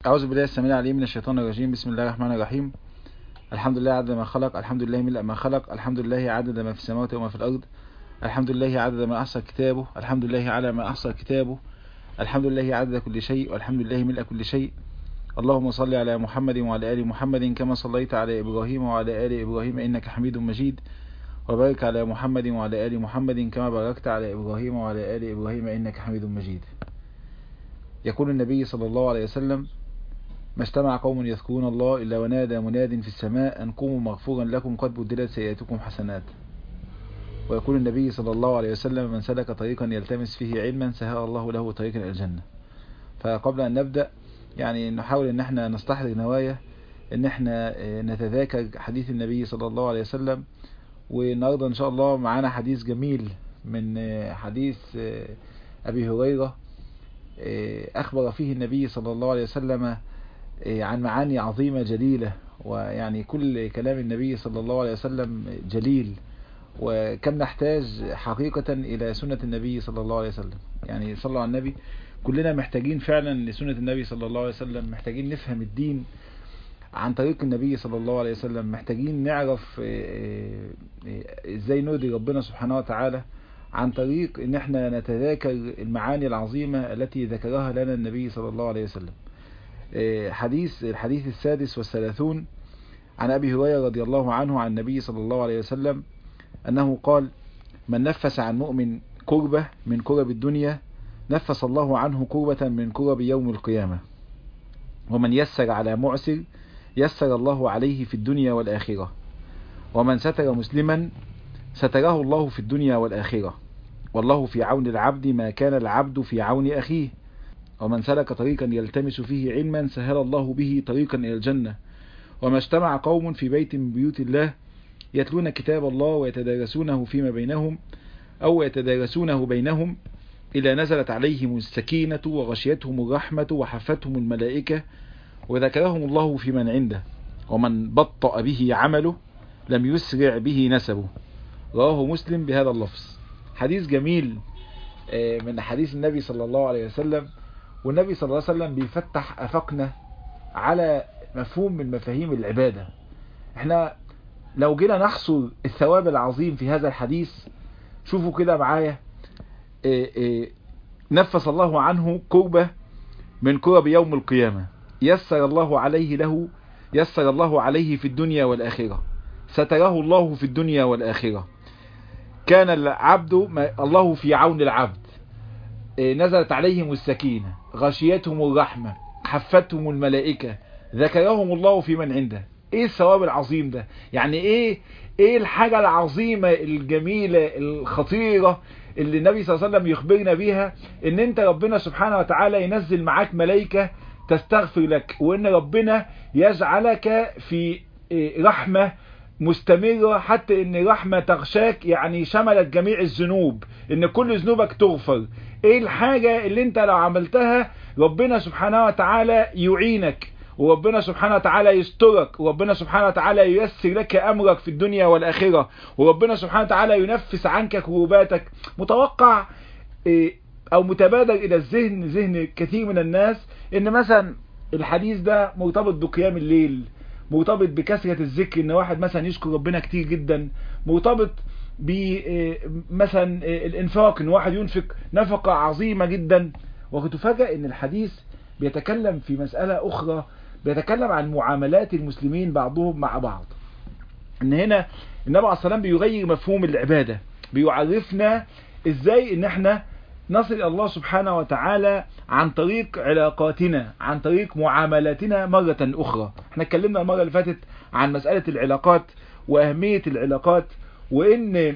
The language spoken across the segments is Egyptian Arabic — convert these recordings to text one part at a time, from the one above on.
أعوذ بالله السميع العليم من الشيطان الرجيم بسم الله الرحمن الرحيم الحمد لله عدد ما خلق الحمد لله ملء ما خلق الحمد لله عدد ما في السماوات وما في الأرض الحمد لله عدد ما أحصى كتابه الحمد لله على ما أحصى كتابه الحمد لله عدد كل شيء والحمد لله ملء كل شيء اللهم صل على محمد وعلى آل محمد كما صليت على إبراهيم وعلى آل إبراهيم إنك حميد مجيد وبارك على محمد وعلى آل محمد كما باركت على إبراهيم وعلى آل إبراهيم إنك حميد مجيد يقول النبي صلى الله عليه وسلم ما اجتمع قوم يذكرون الله إلا ونادى مناد في السماء أن قوموا مغفورا لكم قد بدلت سيئاتكم حسنات ويقول النبي صلى الله عليه وسلم من سلك طريقا يلتمس فيه علما سهل الله له طريقا إلى الجنة فقبل أن نبدأ يعني نحاول أن احنا نستحضر نوايا أن احنا نتذاكر حديث النبي صلى الله عليه وسلم والنهاردة إن شاء الله معانا حديث جميل من حديث أبي هريرة أخبر فيه النبي صلى الله عليه وسلم عن معاني عظيمة جليلة ويعني كل كلام النبي صلى الله عليه وسلم جليل وكم نحتاج حقيقة إلى سنة النبي صلى الله عليه وسلم يعني صلوا على النبي كلنا محتاجين فعلا لسنة النبي صلى الله عليه وسلم محتاجين نفهم الدين عن طريق النبي صلى الله عليه وسلم محتاجين نعرف ازاي نرضي ربنا سبحانه وتعالى عن طريق ان احنا نتذاكر المعاني العظيمة التي ذكرها لنا النبي صلى الله عليه وسلم حديث الحديث السادس والثلاثون عن أبي هريرة رضي الله عنه عن النبي صلى الله عليه وسلم أنه قال من نفس عن مؤمن كربة من كرب الدنيا نفس الله عنه كربة من كرب يوم القيامة ومن يسر على معسر يسر الله عليه في الدنيا والآخرة ومن ستر مسلما ستره الله في الدنيا والآخرة والله في عون العبد ما كان العبد في عون أخيه ومن سلك طريقا يلتمس فيه علما سهل الله به طريقا إلى الجنة وما اجتمع قوم في بيت من بيوت الله يتلون كتاب الله ويتدارسونه فيما بينهم أو يتدارسونه بينهم إلى نزلت عليهم السكينة وغشيتهم الرحمة وحفتهم الملائكة وذكرهم الله في من عنده ومن بطأ به عمله لم يسرع به نسبه رواه مسلم بهذا اللفظ حديث جميل من حديث النبي صلى الله عليه وسلم والنبي صلى الله عليه وسلم بيفتح أفقنا على مفهوم من مفاهيم العبادة احنا لو جينا نحصر الثواب العظيم في هذا الحديث شوفوا كده معايا نفس الله عنه كربة من كرب يوم القيامة يسر الله عليه له يسر الله عليه في الدنيا والآخرة ستره الله في الدنيا والآخرة كان العبد الله في عون العبد نزلت عليهم السكينة غشيتهم الرحمة حفتهم الملائكة ذكرهم الله في من عنده ايه الثواب العظيم ده يعني ايه ايه الحاجة العظيمة الجميلة الخطيرة اللي النبي صلى الله عليه وسلم يخبرنا بيها ان انت ربنا سبحانه وتعالى ينزل معاك ملائكة تستغفر لك وان ربنا يجعلك في رحمة مستمرة حتى ان رحمة تغشاك يعني شملت جميع الذنوب ان كل ذنوبك تغفر ايه الحاجة اللي انت لو عملتها ربنا سبحانه وتعالى يعينك وربنا سبحانه وتعالى يسترك وربنا سبحانه وتعالى ييسر لك أمرك في الدنيا والآخرة وربنا سبحانه وتعالى ينفس عنك كروباتك متوقع أو متبادر إلى الذهن ذهن كثير من الناس إن مثلا الحديث ده مرتبط بقيام الليل مرتبط بكثرة الذكر إن واحد مثلا يشكر ربنا كتير جدا مرتبط بمثلا الانفاق إن واحد ينفق نفقة عظيمة جدا وتفاجأ إن الحديث بيتكلم في مسألة أخرى بيتكلم عن معاملات المسلمين بعضهم مع بعض ان هنا النبي عليه الصلاة بيغير مفهوم العبادة بيعرفنا ازاي ان احنا نصل الله سبحانه وتعالى عن طريق علاقاتنا عن طريق معاملاتنا مرة اخرى احنا اتكلمنا المرة اللي فاتت عن مسألة العلاقات واهمية العلاقات وان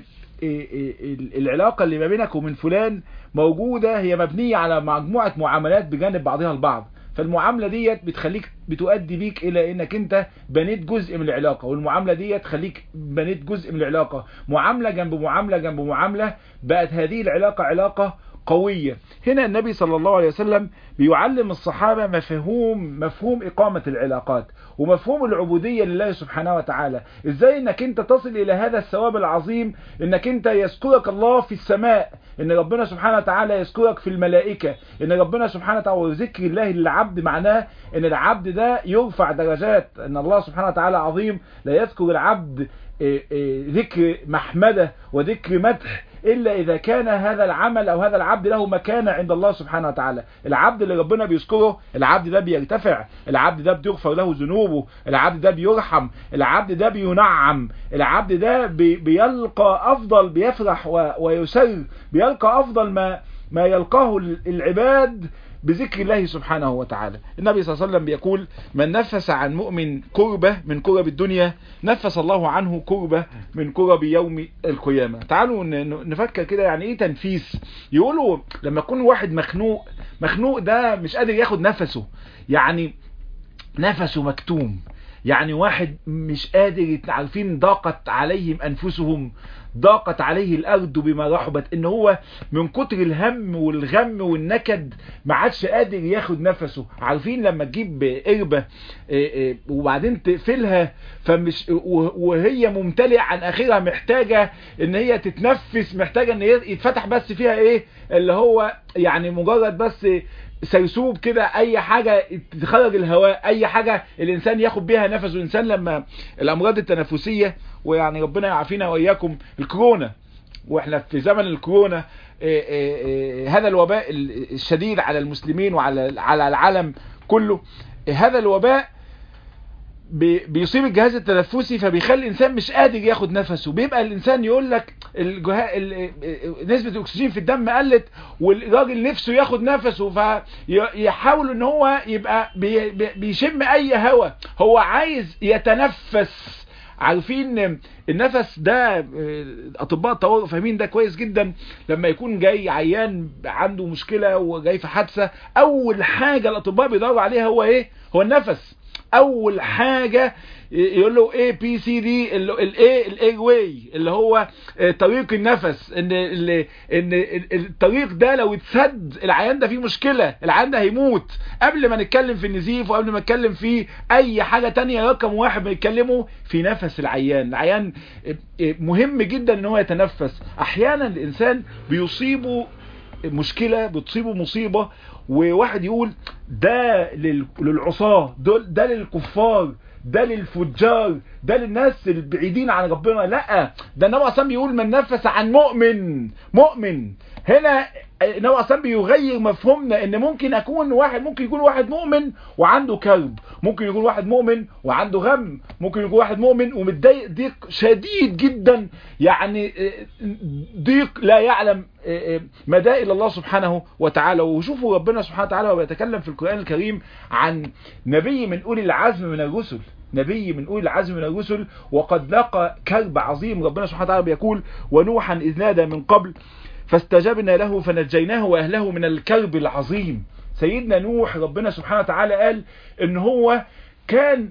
العلاقة اللي ما بينك ومن فلان موجودة هي مبنية على مجموعة معاملات بجانب بعضها البعض فالمعاملة ديت بتخليك بتؤدي بيك الى انك انت بنيت جزء من العلاقة والمعاملة ديت تخليك بنيت جزء من العلاقة معاملة جنب معاملة جنب معاملة بقت هذه العلاقة علاقة قوية هنا النبي صلى الله عليه وسلم بيعلم الصحابة مفهوم مفهوم إقامة العلاقات ومفهوم العبودية لله سبحانه وتعالى ازاي انك انت تصل الى هذا الثواب العظيم انك انت يذكرك الله في السماء ان ربنا سبحانه وتعالى يذكرك في الملائكة ان ربنا سبحانه وتعالى وذكر الله للعبد معناه ان العبد ده يرفع درجات ان الله سبحانه وتعالى عظيم لا يذكر العبد ذكر محمدة وذكر مدح إلا إذا كان هذا العمل أو هذا العبد له مكانة عند الله سبحانه وتعالى العبد اللي ربنا بيذكره العبد ده بيرتفع العبد ده بيغفر له ذنوبه العبد ده بيرحم العبد ده بينعم العبد ده بي بيلقى أفضل بيفرح ويسر بيلقى أفضل ما ما يلقاه العباد بذكر الله سبحانه وتعالى النبي صلى الله عليه وسلم بيقول من نفس عن مؤمن كربة من كرب الدنيا نفس الله عنه كربة من كرب يوم القيامة تعالوا نفكر كده يعني ايه تنفيس يقولوا لما يكون واحد مخنوق مخنوق ده مش قادر ياخد نفسه يعني نفسه مكتوم يعني واحد مش قادر عارفين ضاقت عليهم انفسهم ضاقت عليه الارض بما رحبت ان هو من كتر الهم والغم والنكد ما عادش قادر ياخد نفسه عارفين لما تجيب قربة وبعدين تقفلها فمش وهي ممتلئة عن اخرها محتاجة ان هي تتنفس محتاجة ان يتفتح بس فيها ايه اللي هو يعني مجرد بس سرسوب كده اي حاجة تخرج الهواء اي حاجة الانسان ياخد بيها نفسه الانسان لما الامراض التنفسية ويعني ربنا يعافينا واياكم الكورونا واحنا في زمن الكورونا إيه إيه إيه هذا الوباء الشديد على المسلمين وعلى على العالم كله هذا الوباء بيصيب الجهاز التنفسي فبيخلي الانسان مش قادر ياخد نفسه بيبقى الانسان يقول لك الجها... نسبة الاكسجين في الدم قلت والراجل نفسه ياخد نفسه فيحاول ان هو يبقى بي... بيشم اي هواء هو عايز يتنفس عارفين النفس ده اطباء الطوارئ فاهمين ده كويس جدا لما يكون جاي عيان عنده مشكلة وجاي في حادثة اول حاجة الاطباء بيدوروا عليها هو ايه هو النفس اول حاجة يقول له اي بي سي دي الاي الاي واي اللي هو طريق النفس ان ان الطريق ده لو اتسد العيان ده فيه مشكلة العيان ده هيموت قبل ما نتكلم في النزيف وقبل ما نتكلم في اي حاجة تانية رقم واحد بنتكلمه في نفس العيان العيان مهم جدا ان هو يتنفس احيانا الانسان بيصيبه مشكلة بتصيبه مصيبة وواحد يقول ده للعصاة ده للكفار ده للفجار ده للناس البعيدين عن ربنا لا ده النبي اصلا بيقول من نفس عن مؤمن مؤمن هنا النبي اصلا بيغير مفهومنا ان ممكن اكون واحد ممكن يكون واحد مؤمن وعنده كرب ممكن يكون واحد مؤمن وعنده غم ممكن يكون واحد مؤمن ومتضايق ضيق شديد جدا يعني ضيق لا يعلم مدى الا الله سبحانه وتعالى وشوفوا ربنا سبحانه وتعالى وبيتكلم في القرآن الكريم عن نبي من اولي العزم من الرسل نبي من أولي العزم من الرسل وقد لقى كرب عظيم ربنا سبحانه وتعالى بيقول ونوحا إذ نادى من قبل فاستجبنا له فنجيناه وأهله من الكرب العظيم سيدنا نوح ربنا سبحانه وتعالى قال ان هو كان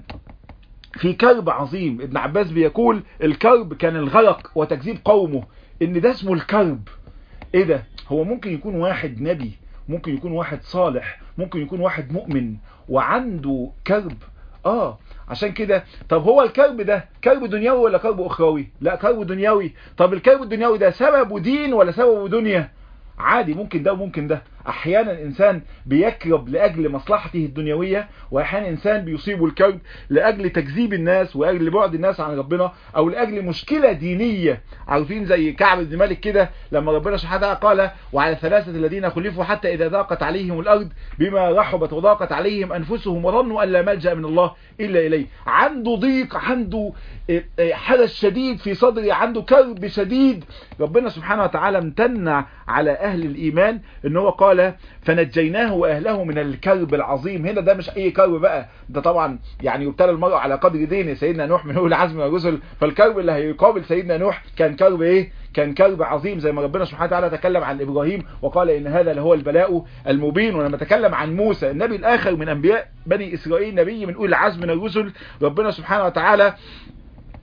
في كرب عظيم ابن عباس بيقول الكرب كان الغرق وتكذيب قومه ان ده اسمه الكرب ايه ده هو ممكن يكون واحد نبي ممكن يكون واحد صالح ممكن يكون واحد مؤمن وعنده كرب اه عشان كده طب هو الكرب ده كرب دنيوي ولا كرب اخروي لا كرب دنيوي طب الكرب الدنيوي ده سببه دين ولا سببه دنيا عادي ممكن ده وممكن ده احيانا الانسان بيكرب لاجل مصلحته الدنيوية واحيانا الانسان بيصيبه الكرب لاجل تكذيب الناس واجل بعد الناس عن ربنا او لاجل مشكلة دينية عارفين زي كعب بن مالك كده لما ربنا سبحانه وتعالى قال وعلى الثلاثة الذين خلفوا حتى اذا ضاقت عليهم الارض بما رحبت وضاقت عليهم انفسهم وظنوا ان لا ملجأ من الله الا اليه عنده ضيق عنده حدث شديد في صدره عنده كرب شديد ربنا سبحانه وتعالى امتن على اهل الايمان ان هو قال فنجيناه واهله من الكرب العظيم هنا ده مش اي كرب بقى ده طبعا يعني يبتلى المرء على قدر دينه سيدنا نوح من اولي العزم من الرسل فالكرب اللي هيقابل سيدنا نوح كان كرب ايه كان كرب عظيم زي ما ربنا سبحانه وتعالى تكلم عن ابراهيم وقال ان هذا لهو البلاء المبين ولما تكلم عن موسى النبي الاخر من انبياء بني اسرائيل نبي من اولي العزم من الرسل ربنا سبحانه وتعالى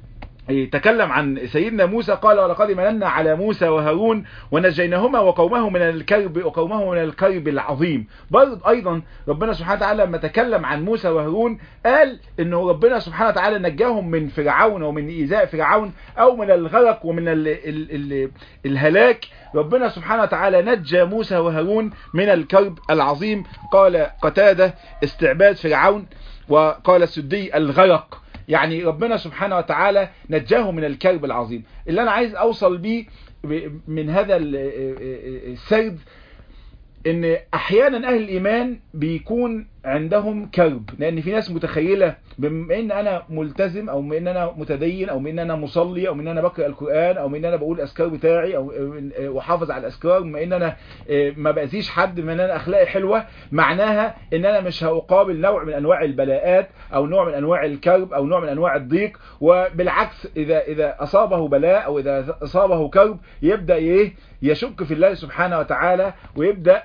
تكلم عن سيدنا موسى قال ولقد مننا على موسى وهارون ونجيناهما وقومه من الكرب وقومه من الكرب العظيم برضه ايضا ربنا سبحانه وتعالى لما تكلم عن موسى وهارون قال انه ربنا سبحانه وتعالى نجاهم من فرعون ومن ايذاء فرعون او من الغرق ومن ال ال ال الهلاك ربنا سبحانه وتعالى نجى موسى وهارون من الكرب العظيم قال قتاده استعباد فرعون وقال السدي الغرق يعني ربنا سبحانه وتعالى نجاه من الكرب العظيم اللي انا عايز اوصل بيه من هذا السرد ان احيانا اهل الايمان بيكون عندهم كرب لان في ناس متخيلة بما ان انا ملتزم او بما ان انا متدين او بما ان انا مصلي او بما ان انا بقرأ القرآن او بما ان انا بقول الاذكار بتاعي او وحافظ على الاذكار بما ان انا ما باذيش حد بما ان انا اخلاقي حلوة معناها ان انا مش هقابل نوع من انواع البلاءات او نوع من انواع الكرب او نوع من انواع الضيق وبالعكس اذا اذا اصابه بلاء او اذا اصابه كرب يبدأ ايه يشك في الله سبحانه وتعالى ويبدأ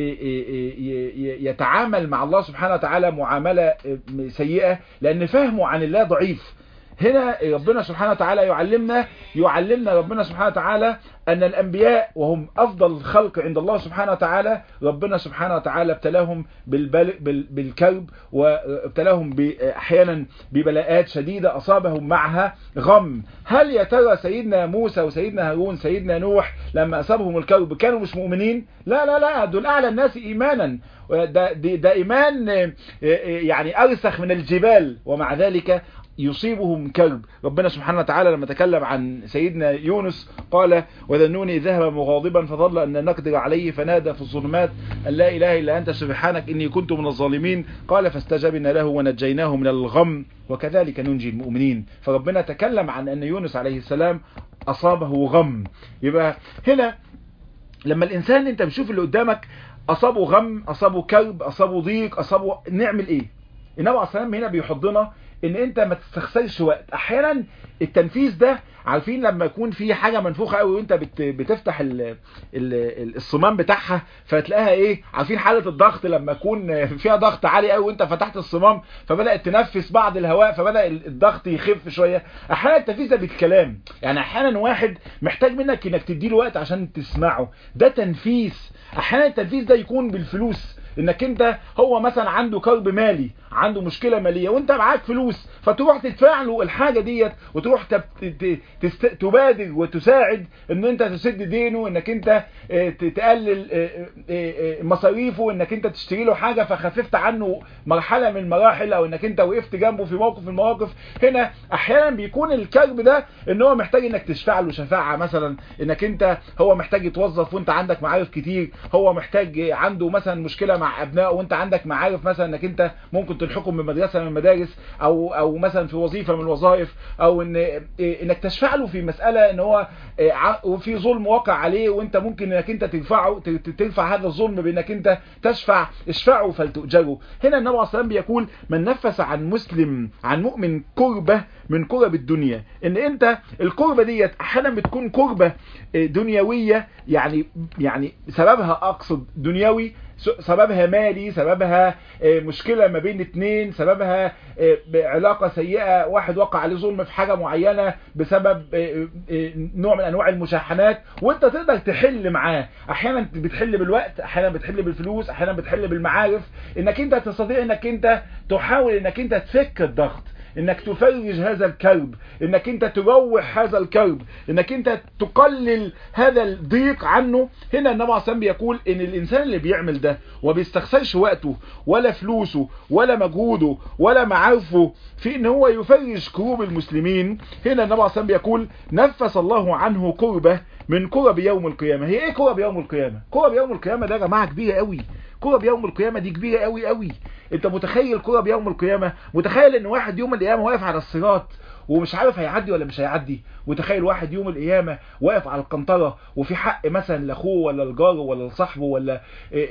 يتعامل مع الله سبحانه وتعالى معاملة سيئة لأن فهمه عن الله ضعيف هنا ربنا سبحانه وتعالى يعلمنا يعلمنا ربنا سبحانه وتعالى أن الأنبياء وهم أفضل الخلق عند الله سبحانه وتعالى ربنا سبحانه وتعالى ابتلاهم بالكرب وابتلاهم أحيانا ببلاءات شديدة أصابهم معها غم هل يا ترى سيدنا موسى وسيدنا هارون سيدنا نوح لما أصابهم الكرب كانوا مش مؤمنين لا لا لا دول أعلى الناس إيمانا ده, ده إيمان يعني أرسخ من الجبال ومع ذلك يصيبهم كرب ربنا سبحانه وتعالى لما تكلم عن سيدنا يونس قال وذنوني ذهب مغاضبا فظل أن نقدر عليه فنادى في الظلمات أن لا إله إلا أنت سبحانك إني كنت من الظالمين قال فاستجبنا له ونجيناه من الغم وكذلك ننجي المؤمنين فربنا تكلم عن أن يونس عليه السلام أصابه غم يبقى هنا لما الإنسان أنت بتشوف اللي قدامك أصابه غم أصابه كرب أصابه ضيق أصابه نعمل إيه النبي عليه السلام هنا بيحضنا ان انت ما تستخسرش وقت احيانا التنفيذ ده عارفين لما يكون في حاجة منفوخة قوي وانت بت بتفتح ال ال الصمام بتاعها فتلاقيها ايه عارفين حالة الضغط لما يكون فيها ضغط عالي قوي وانت فتحت الصمام فبدأت تنفس بعض الهواء فبدأ الضغط يخف شوية احيانا التنفيذ ده بالكلام يعني احيانا واحد محتاج منك انك تديله وقت عشان تسمعه ده تنفيذ احيانا التنفيذ ده يكون بالفلوس انك انت هو مثلا عنده كرب مالي عنده مشكلة مالية وانت معاك فلوس فتروح تدفع له الحاجة ديت وتروح تست... تبادر وتساعد ان انت تسد دينه انك انت تقلل مصاريفه انك انت تشتري له حاجة فخففت عنه مرحلة من المراحل او انك انت وقفت جنبه في موقف من المواقف هنا احيانا بيكون الكرب ده ان هو محتاج انك تشفع له شفاعة مثلا انك انت هو محتاج يتوظف وانت عندك معارف كتير هو محتاج عنده مثلا مشكلة مع ابنائه وانت عندك معارف مثلا انك انت ممكن تلحقهم من مدرسة من المدارس او او مثلا في وظيفة من الوظائف او ان انك تشفع له في مسألة ان هو وفي ظلم واقع عليه وانت ممكن انك انت ترفعه ترفع هذا الظلم بانك انت تشفع اشفعه فلتؤجره هنا النبي عليه الصلاه بيقول من نفس عن مسلم عن مؤمن كربة من كرب الدنيا ان انت الكربة ديت احيانا بتكون كربة دنيوية يعني يعني سببها اقصد دنيوي سببها مالي سببها مشكلة ما بين اتنين سببها علاقة سيئة واحد وقع عليه ظلم في حاجة معينة بسبب نوع من انواع المشاحنات وانت تقدر تحل معاه احيانا بتحل بالوقت احيانا بتحل بالفلوس احيانا بتحل بالمعارف انك انت تستطيع انك انت تحاول انك انت تفك الضغط انك تفرج هذا الكرب انك انت تروح هذا الكرب انك انت تقلل هذا الضيق عنه هنا النبي عليه بيقول ان الانسان اللي بيعمل ده وما بيستخسرش وقته ولا فلوسه ولا مجهوده ولا معارفه في ان هو يفرج كروب المسلمين هنا النبي عليه بيقول نفس الله عنه كربة من كرب يوم القيامة هي ايه كرب يوم القيامة كرب يوم القيامة ده يا جماعة كبيرة قوي كرب يوم القيامة دي كبيرة قوي قوي انت متخيل كرب يوم القيامة متخيل ان واحد يوم القيامة واقف على الصراط ومش عارف هيعدي ولا مش هيعدي وتخيل واحد يوم القيامة واقف على القنطرة وفي حق مثلا لاخوه ولا لجاره ولا لصاحبه ولا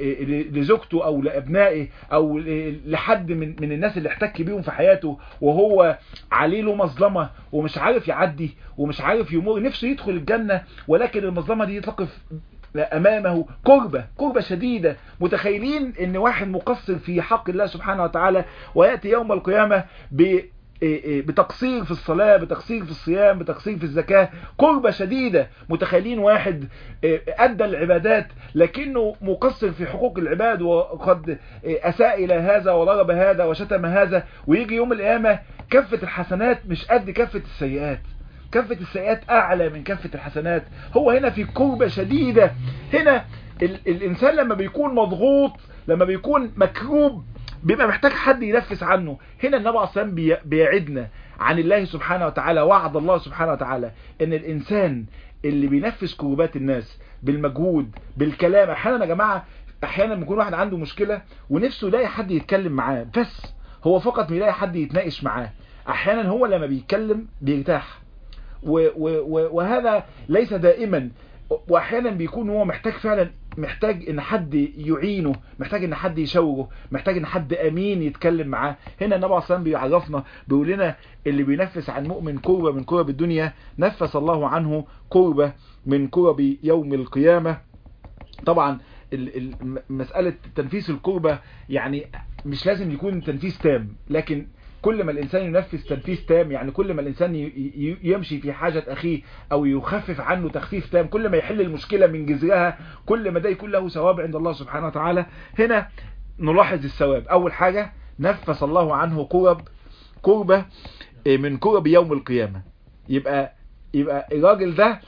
لزوجته او لابنائه او لحد من من الناس اللي احتك بيهم في حياته وهو عليه له مظلمة ومش عارف يعدي ومش عارف يمر نفسه يدخل الجنة ولكن المظلمة دي تقف امامه كربة كربة شديدة متخيلين ان واحد مقصر في حق الله سبحانه وتعالى ويأتي يوم القيامة ب بتقصير في الصلاة بتقصير في الصيام بتقصير في الزكاة كربة شديدة متخيلين واحد أدى العبادات لكنه مقصر في حقوق العباد وقد أساء إلى هذا وضرب هذا وشتم هذا ويجي يوم القيامة كفة الحسنات مش قد كفة السيئات كفة السيئات أعلى من كفة الحسنات هو هنا في كربة شديدة هنا ال الإنسان لما بيكون مضغوط لما بيكون مكروب بيبقى محتاج حد ينفس عنه هنا النبي عليه الصلاة والسلام بيعدنا عن الله سبحانه وتعالى وعد الله سبحانه وتعالى ان الانسان اللي بينفس كروبات الناس بالمجهود بالكلام احيانا يا جماعة احيانا بيكون واحد عنده مشكلة ونفسه يلاقي حد يتكلم معاه بس هو فقط بيلاقي حد يتناقش معاه احيانا هو لما بيتكلم بيرتاح و و وهذا ليس دائما واحيانا بيكون هو محتاج فعلا محتاج ان حد يعينه محتاج ان حد يشوره محتاج ان حد امين يتكلم معاه هنا النبي عليه الصلاه بيعرفنا بيقول لنا اللي بينفس عن مؤمن كربة من كرب الدنيا نفس الله عنه كربة من كرب يوم القيامة طبعا مسألة تنفيس الكربة يعني مش لازم يكون تنفيس تام لكن كل ما الإنسان ينفذ تنفيذ تام يعني كل ما الإنسان يمشي في حاجة أخيه أو يخفف عنه تخفيف تام كل ما يحل المشكلة من جذرها كل ما ده يكون له ثواب عند الله سبحانه وتعالى هنا نلاحظ الثواب أول حاجة نفس الله عنه كرب كربة من كرب يوم القيامة يبقى يبقى الراجل ده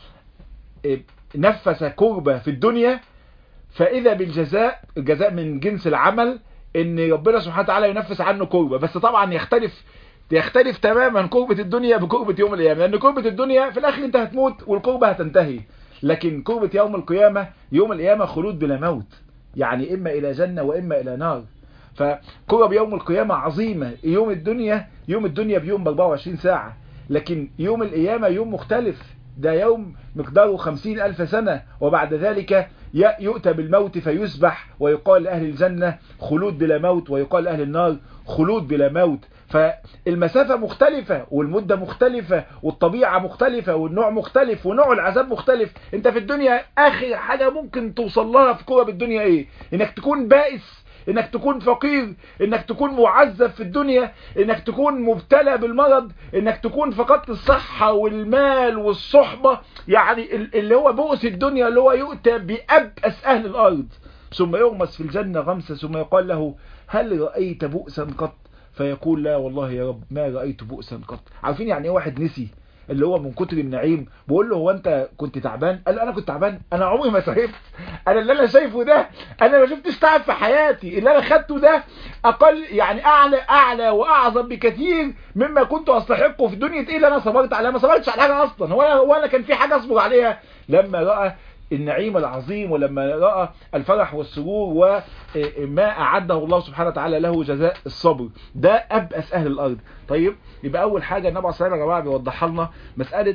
نفس كربة في الدنيا فإذا بالجزاء الجزاء من جنس العمل ان ربنا سبحانه وتعالى ينفس عنه كربة بس طبعا يختلف يختلف تماما كربة الدنيا بكربة يوم القيامة لان كربة الدنيا في الاخر انت هتموت والكربة هتنتهي لكن كربة يوم القيامة يوم القيامة خلود بلا موت يعني اما الى جنة واما الى نار فكرب يوم القيامة عظيمة يوم الدنيا يوم الدنيا بيوم ب 24 ساعة لكن يوم القيامة يوم مختلف ده يوم مقداره خمسين ألف سنة وبعد ذلك يؤتى بالموت فيسبح ويقال لأهل الجنة خلود بلا موت ويقال لأهل النار خلود بلا موت فالمسافة مختلفة والمدة مختلفة والطبيعة مختلفة والنوع مختلف ونوع العذاب مختلف انت في الدنيا اخر حاجة ممكن توصل لها في كرة بالدنيا ايه انك تكون بائس انك تكون فقير انك تكون معذب في الدنيا انك تكون مبتلى بالمرض انك تكون فقدت الصحة والمال والصحبة يعني اللي هو بؤس الدنيا اللي هو يؤتى بأبأس اهل الارض ثم يغمس في الجنة غمسة ثم يقال له هل رأيت بؤسا قط فيقول لا والله يا رب ما رأيت بؤسا قط عارفين يعني ايه واحد نسي اللي هو من كتر النعيم بقول له هو انت كنت تعبان قال له انا كنت تعبان انا عمري ما تعبت انا اللي انا شايفه ده انا ما شفتش تعب في حياتي اللي انا خدته ده اقل يعني اعلى اعلى واعظم بكثير مما كنت استحقه في دنيا ايه اللي انا صبرت عليها ما صبرتش على حاجه اصلا هو انا هو انا كان في حاجه اصبر عليها لما راى النعيم العظيم ولما رأى الفرح والسرور وما أعده الله سبحانه وتعالى له جزاء الصبر ده أبأس أهل الأرض طيب يبقى أول حاجة النبي عليه الصلاة والسلام يا جماعة بيوضح لنا مسألة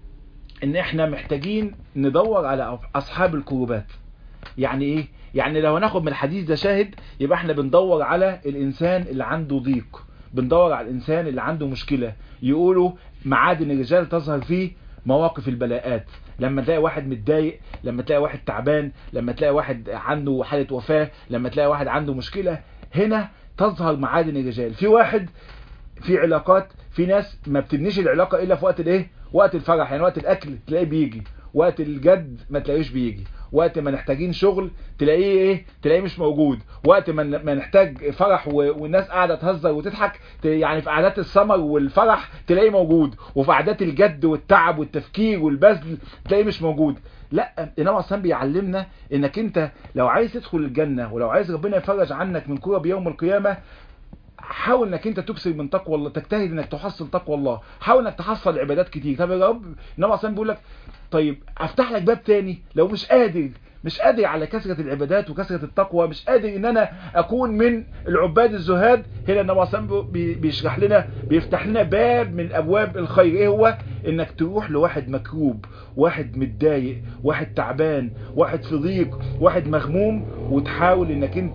إن إحنا محتاجين ندور على أصحاب الكروبات يعني إيه؟ يعني لو هناخد من الحديث ده شاهد يبقى إحنا بندور على الإنسان اللي عنده ضيق بندور على الإنسان اللي عنده مشكلة يقولوا معادن الرجال تظهر فيه مواقف البلاءات لما تلاقي واحد متضايق لما تلاقي واحد تعبان لما تلاقي واحد عنده حالة وفاة لما تلاقي واحد عنده مشكلة هنا تظهر معادن الرجال في واحد في علاقات في ناس ما بتبنيش العلاقة الا في وقت الايه وقت الفرح يعني وقت الاكل تلاقيه بيجي وقت الجد ما تلاقيش بيجي وقت ما نحتاجين شغل تلاقيه ايه تلاقيه مش موجود وقت ما ما نحتاج فرح والناس قاعده تهزر وتضحك يعني في قعدات السمر والفرح تلاقيه موجود وفي قعدات الجد والتعب والتفكير والبذل تلاقيه مش موجود لا النبي اصلا بيعلمنا انك انت لو عايز تدخل الجنه ولو عايز ربنا يفرج عنك من كرب يوم القيامه حاول انك انت تكسر من تقوى الله تجتهد انك تحصل تقوى الله حاول انك تحصل عبادات كتير طب يا رب النبي اصلا بيقول لك طيب افتح لك باب تاني لو مش قادر مش قادر على كثرة العبادات وكثرة التقوى مش قادر ان انا اكون من العباد الزهاد هنا النبي اصلا بيشرح لنا بيفتح لنا باب من ابواب الخير ايه هو انك تروح لواحد مكروب واحد متضايق واحد تعبان واحد في ضيق واحد مغموم وتحاول انك انت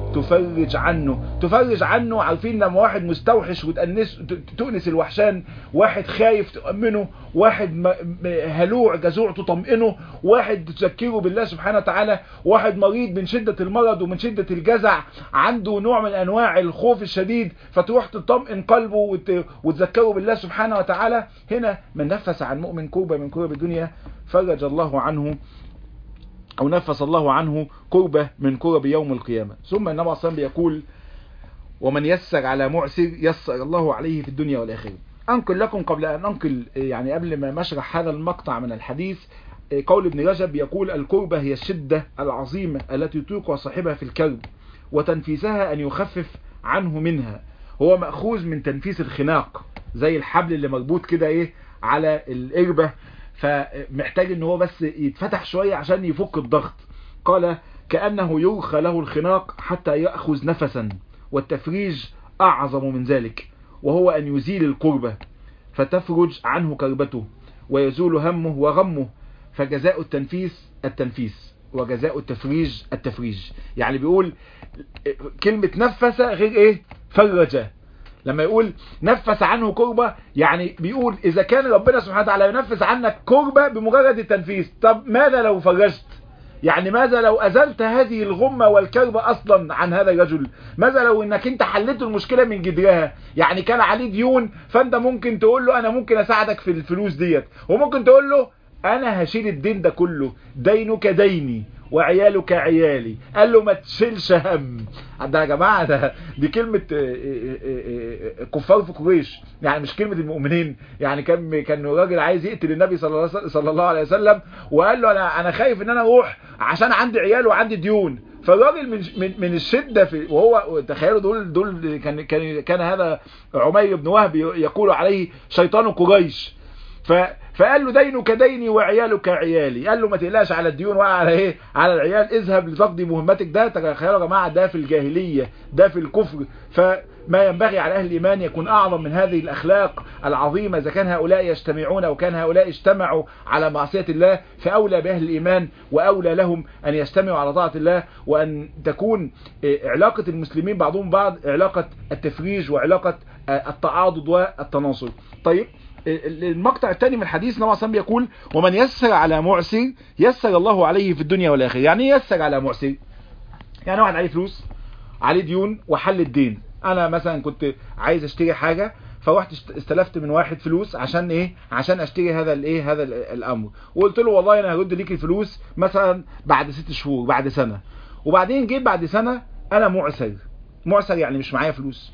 تفرج عنه تفرج عنه عارفين لما واحد مستوحش وتأنس تؤنس الوحشان واحد خايف تؤمنه واحد هلوع جزوع تطمئنه واحد تذكره بالله سبحانه وتعالى واحد مريض من شدة المرض ومن شدة الجزع عنده نوع من انواع الخوف الشديد فتروح تطمئن قلبه وت... وتذكره بالله سبحانه وتعالى هنا من نفس عن مؤمن كربة من كرب الدنيا فرج الله عنه أو نفس الله عنه كربة من كرب يوم القيامة ثم النبي صلى الله يقول ومن يسر على معسر يسر الله عليه في الدنيا والآخرة أنقل لكم قبل أن أنقل يعني قبل ما مشرح هذا المقطع من الحديث قول ابن رجب يقول الكربة هي الشدة العظيمة التي توقع صاحبها في الكرب وتنفيسها أن يخفف عنه منها هو مأخوذ من تنفيس الخناق زي الحبل اللي مربوط كده ايه على القربة فمحتاج ان هو بس يتفتح شوية عشان يفك الضغط قال كأنه يرخى له الخناق حتى يأخذ نفسا والتفريج أعظم من ذلك وهو أن يزيل القربة فتفرج عنه كربته ويزول همه وغمه فجزاء التنفيس التنفيس وجزاء التفريج التفريج يعني بيقول كلمة نفس غير ايه فرج لما يقول نفس عنه كربة يعني بيقول اذا كان ربنا سبحانه وتعالى ينفس عنك كربة بمجرد التنفيس طب ماذا لو فرجت يعني ماذا لو أزلت هذه الغمة والكربة أصلا عن هذا الرجل ماذا لو أنك أنت حلت المشكلة من جدرها يعني كان عليه ديون فأنت ممكن تقول له أنا ممكن أساعدك في الفلوس ديت وممكن تقول له أنا هشيل الدين ده كله دينك ديني وعيالك عيالي قال له ما تشيلش هم ده يا جماعة ده دي كلمة كفار في قريش يعني مش كلمة المؤمنين يعني كان كان راجل عايز يقتل النبي صلى الله صلى الله عليه وسلم وقال له انا انا خايف ان انا اروح عشان عندي عيال وعندي ديون فالراجل من من من الشده في وهو تخيلوا دول دول كان كان كان هذا عمير بن وهب يقول عليه شيطان قريش ف فقال له دينك ديني وعيالك عيالي قال له ما تقلقش على الديون وعلى ايه على العيال اذهب لتقضي مهمتك ده تخيلوا يا جماعه ده في الجاهليه ده في الكفر فما ينبغي على اهل الايمان يكون اعظم من هذه الاخلاق العظيمه اذا كان هؤلاء يجتمعون او كان هؤلاء اجتمعوا على معصيه الله فاولى باهل الايمان واولى لهم ان يجتمعوا على طاعه الله وان تكون علاقه المسلمين بعضهم بعض علاقه التفريج وعلاقه التعاضد والتناصر طيب المقطع الثاني من الحديث نوع صلى يقول ومن يسر على معسر يسر الله عليه في الدنيا والآخرة يعني يسر على معسر يعني واحد عليه فلوس عليه ديون وحل الدين انا مثلا كنت عايز اشتري حاجة فروحت استلفت من واحد فلوس عشان ايه عشان اشتري هذا الايه هذا الامر وقلت له والله انا هرد ليك الفلوس مثلا بعد ست شهور بعد سنة وبعدين جيت بعد سنة انا معسر معسر يعني مش معايا فلوس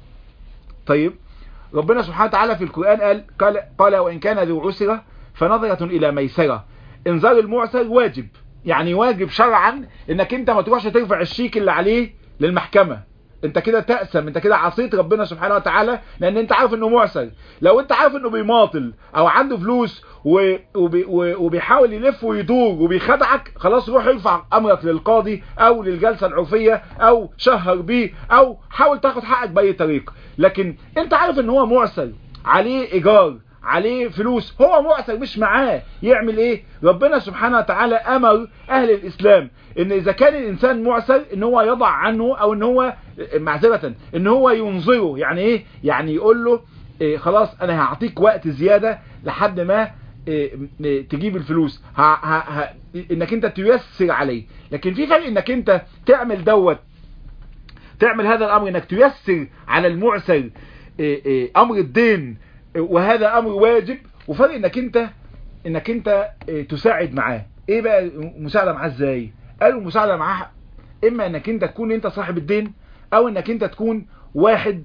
طيب ربنا سبحانه وتعالى في القرآن قال قال, قال وإن كان ذو عسرة فنظرة إلى ميسرة انذار المعسر واجب يعني واجب شرعا انك انت ما تروحش ترفع الشيك اللي عليه للمحكمة انت كده تأسم انت كده عصيت ربنا سبحانه وتعالى لان انت عارف انه معسر لو انت عارف انه بيماطل او عنده فلوس وبي وبيحاول يلف ويدور وبيخدعك خلاص روح ارفع امرك للقاضي او للجلسة العرفية او شهر بيه او حاول تاخد حقك باي طريق لكن انت عارف ان هو معسر عليه ايجار عليه فلوس هو معسر مش معاه يعمل ايه ربنا سبحانه وتعالى امر اهل الاسلام ان اذا كان الانسان معسر ان هو يضع عنه او ان هو معذرة ان هو ينظره يعني ايه يعني يقول له إيه خلاص انا هعطيك وقت زيادة لحد ما إيه تجيب الفلوس ها ها ها انك انت تيسر عليه لكن في فرق انك انت تعمل دوت تعمل هذا الامر انك تيسر على المعسر إيه امر الدين وهذا امر واجب وفرق انك انت انك انت تساعد معاه ايه بقى مساعدة معاه ازاي قالوا مساعدة معاه اما انك انت تكون انت صاحب الدين او انك انت تكون واحد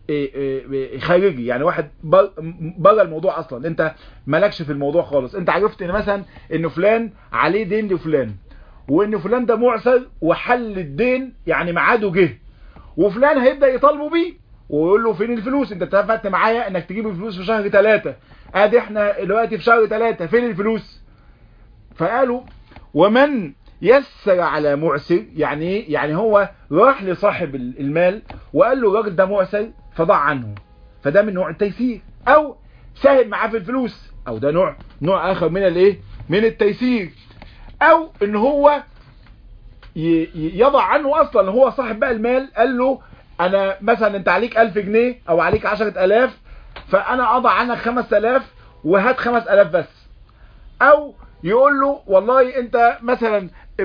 خارجي يعني واحد بره الموضوع اصلا انت مالكش في الموضوع خالص انت عرفت ان مثلا ان فلان عليه دين لفلان وان فلان ده معسر وحل الدين يعني ميعاده جه وفلان هيبدا يطالبه بيه ويقول له فين الفلوس انت اتفقت معايا انك تجيب الفلوس في شهر ثلاثة ادي احنا دلوقتي في شهر ثلاثة فين الفلوس فقالوا ومن يسر على معسر يعني ايه يعني هو راح لصاحب المال وقال له الراجل ده معسر فضع عنه فده من نوع التيسير او ساهم معاه في الفلوس او ده نوع نوع اخر من الايه من التيسير او ان هو يضع عنه اصلا هو صاحب بقى المال قال له انا مثلا انت عليك 1000 جنيه او عليك 10000 فانا اضع عنك 5000 وهات 5000 بس او يقول له والله انت مثلا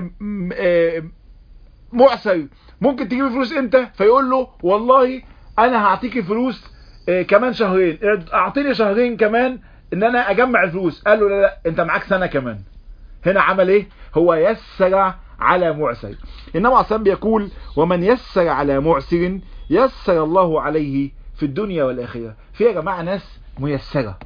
معسر ممكن تجيب فلوس امتى فيقول له والله انا هعطيك الفلوس كمان شهرين اعطيني شهرين كمان ان انا اجمع الفلوس قال له لا لا انت معاك سنة كمان هنا عمل ايه هو يسر على معسر انما عصام بيقول ومن يسر على معسر يسر الله عليه في الدنيا والاخرة في يا جماعة ناس ميسرة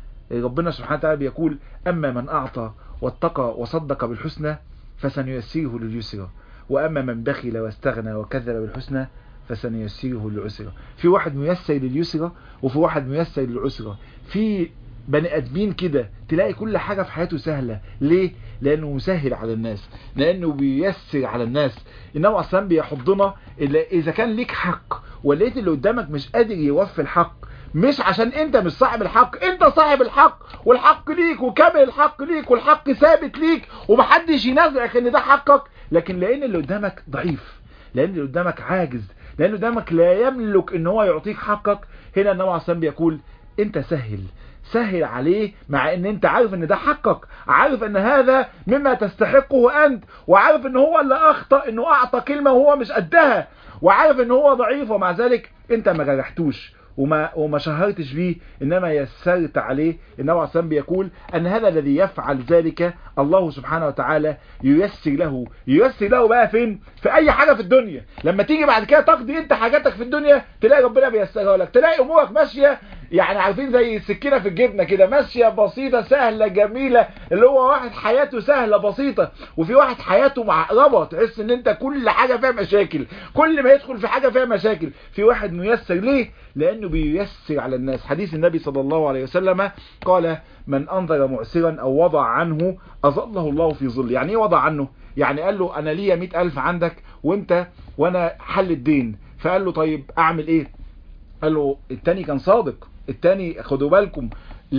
ربنا سبحانه وتعالى بيقول اما من اعطى واتقى وصدق بالحسنى فسنيسره لليسرى واما من بخل واستغنى وكذب بالحسنى فسنيسره للعسرى في واحد ميسر لليسرى وفي واحد ميسر للعسرى في بني ادمين كده تلاقي كل حاجة في حياته سهلة ليه لانه مسهل على الناس لانه بيسر على الناس انما اصلا بيحضنا اذا كان ليك حق ولقيت اللي قدامك مش قادر يوفي الحق مش عشان انت مش صاحب الحق انت صاحب الحق والحق ليك وكامل الحق ليك والحق ثابت ليك ومحدش ينازعك ان ده حقك لكن لان اللي قدامك ضعيف لان اللي قدامك عاجز لان اللي قدامك لا يملك ان هو يعطيك حقك هنا النبي عليه الصلاه بيقول انت سهل سهل عليه مع ان انت عارف ان ده حقك عارف ان هذا مما تستحقه انت وعارف ان هو اللي اخطأ انه اعطى كلمة وهو مش قدها وعارف ان هو ضعيف ومع ذلك انت ما جرحتوش وما, وما شهرتش بيه انما يسرت عليه النبي عليه الصلاه بيقول ان هذا الذي يفعل ذلك الله سبحانه وتعالى ييسر له ييسر له بقى فين في اي حاجه في الدنيا لما تيجي بعد كده تقضي انت حاجاتك في الدنيا تلاقي ربنا بيسرها لك تلاقي امورك ماشيه يعني عارفين زي السكينه في الجبنه كده ماشيه بسيطه سهله جميله اللي هو واحد حياته سهله بسيطه وفي واحد حياته معقربه تحس ان انت كل حاجه فيها مشاكل كل ما يدخل في حاجه فيها مشاكل في واحد ميسر ليه لانه بييسر على الناس حديث النبي صلى الله عليه وسلم قال من انظر معسرا او وضع عنه اظله الله في ظل يعني ايه وضع عنه يعني قال له انا ليا مئة الف عندك وانت وانا حل الدين فقال له طيب اعمل ايه قال له التاني كان صادق التاني خدوا بالكم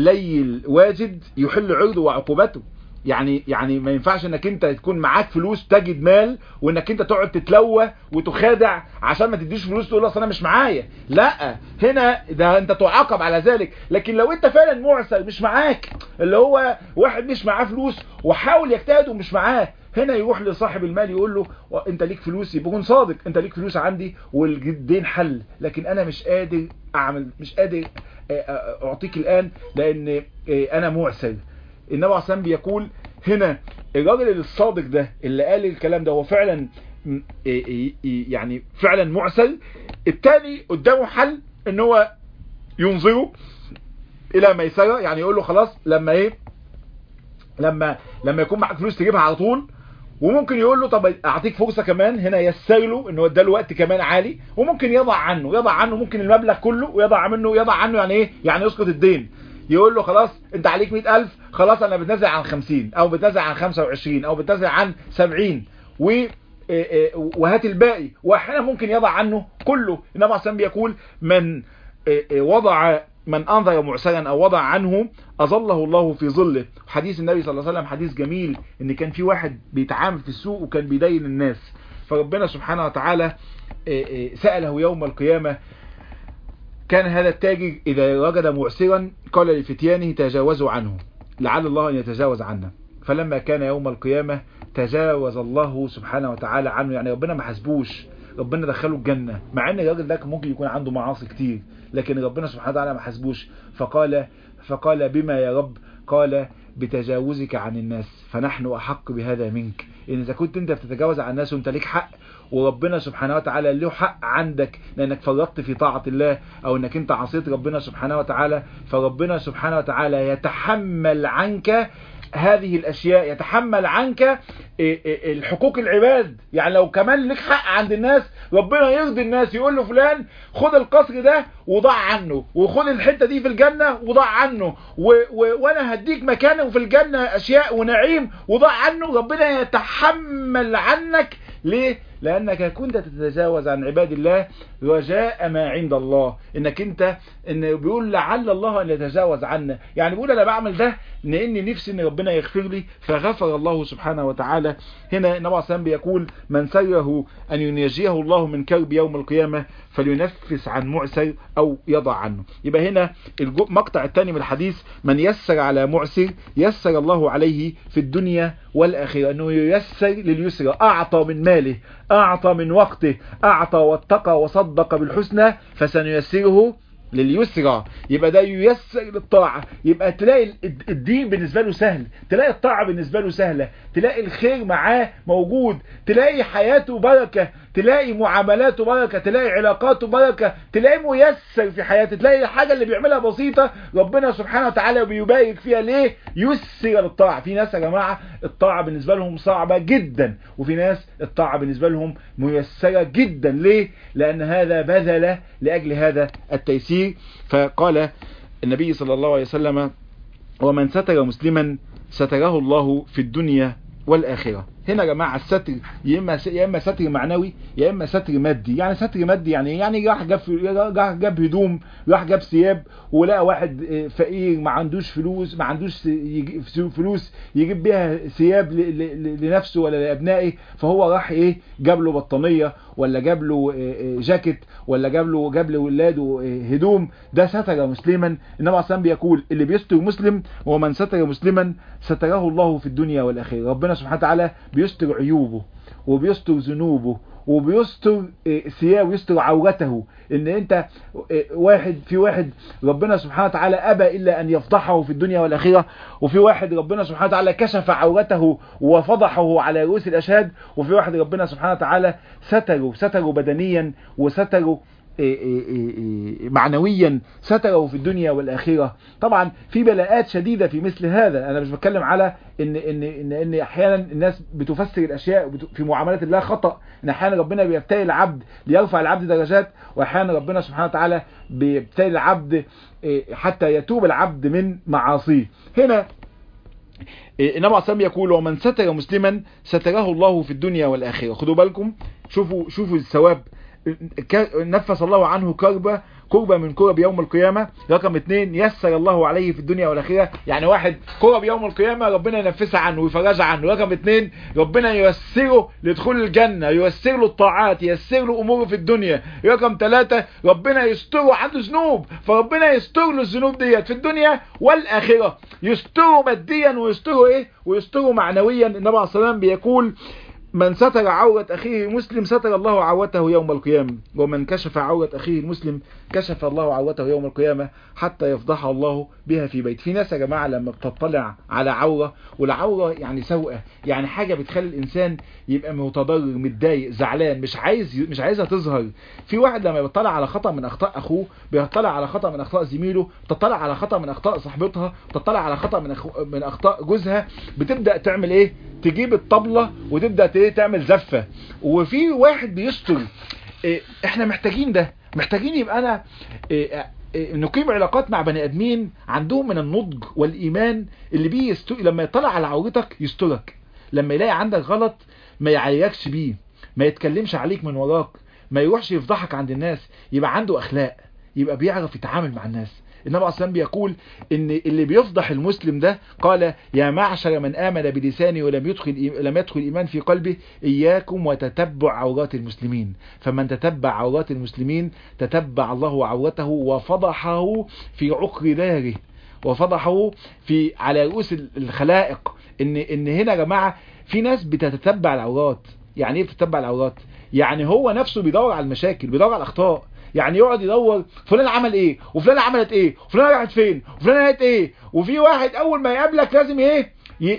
ليل واجد يحل عرضه وعقوبته يعني يعني ما ينفعش انك انت تكون معاك فلوس تجد مال وانك انت تقعد تتلوى وتخادع عشان ما تديش فلوس تقول اصل انا مش معايا لا هنا ده انت تعاقب على ذلك لكن لو انت فعلا معسر مش معاك اللي هو واحد مش معاه فلوس وحاول يجتهد ومش معاه هنا يروح لصاحب المال يقول له انت ليك فلوس يبقى صادق انت ليك فلوس عندي والدين حل لكن انا مش قادر اعمل مش قادر اعطيك الان لان انا معسر النبي عليه الصلاه بيقول هنا الراجل الصادق ده اللي قال الكلام ده هو فعلا يعني فعلا معسر التاني قدامه حل ان هو ينظره الى ميسره يعني يقول له خلاص لما ايه لما لما يكون معاك فلوس تجيبها على طول وممكن يقول له طب اعطيك فرصة كمان هنا يسر له ان هو اداله وقت كمان عالي وممكن يضع عنه يضع عنه ممكن المبلغ كله ويضع منه يضع عنه يعني ايه يعني يسقط الدين يقول له خلاص انت عليك 100000 خلاص انا بتنازل عن 50 او بتنازل عن 25 او بتنازل عن 70 و وهات الباقي واحيانا ممكن يضع عنه كله انما عشان بيقول من وضع من انظر معسرا او وضع عنه اظله الله في ظله حديث النبي صلى الله عليه وسلم حديث جميل ان كان في واحد بيتعامل في السوق وكان بيدين الناس فربنا سبحانه وتعالى سأله يوم القيامة كان هذا التاجر إذا وجد معسرا قال لفتيانه تجاوزوا عنه لعل الله أن يتجاوز عنا فلما كان يوم القيامة تجاوز الله سبحانه وتعالى عنه يعني ربنا ما حسبوش ربنا دخله الجنة مع ان الراجل ده ممكن يكون عنده معاصي كتير لكن ربنا سبحانه وتعالى ما حسبوش فقال فقال بما يا رب قال بتجاوزك عن الناس فنحن أحق بهذا منك إن إذا كنت أنت بتتجاوز عن الناس وأنت ليك حق وربنا سبحانه وتعالى له حق عندك لأنك فرطت في طاعة الله أو أنك أنت عصيت ربنا سبحانه وتعالى فربنا سبحانه وتعالى يتحمل عنك هذه الأشياء يتحمل عنك الحقوق العباد يعني لو كمان لك حق عند الناس ربنا يرضي الناس يقول له فلان خد القصر ده وضع عنه وخد الحتة دي في الجنة وضع عنه و و وانا هديك مكانه في الجنة اشياء ونعيم وضع عنه ربنا يتحمل عنك ليه لانك كنت تتجاوز عن عباد الله رجاء ما عند الله انك انت ان بيقول لعل الله ان يتجاوز عنا يعني بيقول انا بعمل ده لاني نفسي ان ربنا يغفر لي فغفر الله سبحانه وتعالى هنا النبي عليه الصلاه بيقول من سره ان ينجيه الله من كرب يوم القيامه فلينفس عن معسر او يضع عنه يبقى هنا المقطع الثاني من الحديث من يسر على معسر يسر الله عليه في الدنيا والآخرة أنه ييسر لليسر أعطى من ماله أعطى من وقته أعطى واتقى وصدق بالحسنى فسنيسره لليسرى يبقى ده ييسر للطاعة يبقى تلاقي الدين بالنسبة له سهل تلاقي الطاعة بالنسبة له سهلة تلاقي الخير معاه موجود تلاقي حياته بركة تلاقي معاملاته بركة تلاقي علاقاته بركة تلاقي ميسر في حياته تلاقي الحاجة اللي بيعملها بسيطة ربنا سبحانه وتعالى بيبارك فيها ليه يسر للطاعة في ناس يا جماعة الطاعة بالنسبة لهم صعبة جدا وفي ناس الطاعة بالنسبة لهم ميسرة جدا ليه لأن هذا بذل لأجل هذا التيسير فقال النبي صلى الله عليه وسلم ومن ستر مسلما ستره الله في الدنيا والآخرة هنا يا جماعة الستر يا إما يا إما ستر معنوي يا إما ستر مادي يعني ستر مادي يعني يعني راح جاب راح جاب هدوم راح جاب ثياب ولقى واحد فقير ما عندوش فلوس ما عندوش فلوس يجيب بيها ثياب لنفسه ولا لأبنائه فهو راح إيه جاب له بطانية ولا جاب له جاكيت ولا جاب له جاب لاولاده هدوم ده ستر مسلما النبي عليه الصلاه بيقول اللي بيستر مسلم ومن ستر مسلما ستره الله في الدنيا والاخره ربنا سبحانه وتعالى بيستر عيوبه وبيستر ذنوبه وبيستر ثياب ويستر عورته ان انت واحد في واحد ربنا سبحانه وتعالى ابى الا ان يفضحه في الدنيا والاخره وفي واحد ربنا سبحانه وتعالى كشف عورته وفضحه على رؤوس الاشهاد وفي واحد ربنا سبحانه وتعالى ستره ستره بدنيا وستره معنويا ستره في الدنيا والآخرة طبعا في بلاءات شديدة في مثل هذا أنا مش بتكلم على إن, إن, إن, إن أحيانا الناس بتفسر الأشياء في معاملات الله خطأ إن أحيانا ربنا بيبتلي العبد ليرفع العبد درجات وأحيانا ربنا سبحانه وتعالى بيبتلي العبد حتى يتوب العبد من معاصيه هنا النبي عليه يقول ومن ستر مسلما ستره الله في الدنيا والآخرة خدوا بالكم شوفوا شوفوا الثواب نفس الله عنه كربة كربة من كرب يوم القيامة رقم اثنين يسر الله عليه في الدنيا والآخرة يعني واحد كرب يوم القيامة ربنا ينفسها عنه ويفرجها عنه رقم اثنين ربنا ييسره لدخول الجنة ييسر له الطاعات ييسر له أموره في الدنيا رقم ثلاثة ربنا يستره عنده ذنوب فربنا يستر له الذنوب ديت في الدنيا والآخرة يستره ماديا ويستره ايه ويستره معنويا النبي عليه الصلاة والسلام بيقول من ستر عورة أخيه المسلم ستر الله عورته يوم القيامة ومن كشف عورة أخيه المسلم كشف الله عورته يوم القيامة حتى يفضح الله بها في بيت في ناس يا جماعة لما بتطلع على عورة والعورة يعني سوءة يعني حاجة بتخلي الإنسان يبقى متضرر متضايق زعلان مش عايز مش عايزها تظهر في واحد لما بيطلع على خطأ من أخطاء أخوه بيطلع على خطأ من أخطاء زميله بتطلع على خطأ من أخطاء صاحبتها بتطلع على خطأ من أخو... من أخطاء جوزها بتبدأ تعمل إيه تجيب الطبلة وتبدأ تعمل زفة وفي واحد بيستر إيه احنا محتاجين ده محتاجين يبقى انا إيه إيه نقيم علاقات مع بني ادمين عندهم من النضج والايمان اللي بيه يستر... لما يطلع على عورتك يسترك لما يلاقي عندك غلط ما يعيكش بيه ما يتكلمش عليك من وراك ما يروحش يفضحك عند الناس يبقى عنده اخلاق يبقى بيعرف يتعامل مع الناس النبي عليه الصلاه بيقول ان اللي بيفضح المسلم ده قال يا معشر من امن بلسانه ولم يدخل لم يدخل الايمان في قلبه اياكم وتتبع عورات المسلمين فمن تتبع عورات المسلمين تتبع الله عورته وفضحه في عقر داره وفضحه في على رؤوس الخلائق ان ان هنا يا جماعه في ناس بتتتبع العورات يعني ايه بتتبع العورات يعني هو نفسه بيدور على المشاكل بيدور على الاخطاء يعني يقعد يدور فلان عمل ايه وفلان عملت ايه وفلان راحت فين وفلان قالت ايه وفي واحد اول ما يقابلك لازم ايه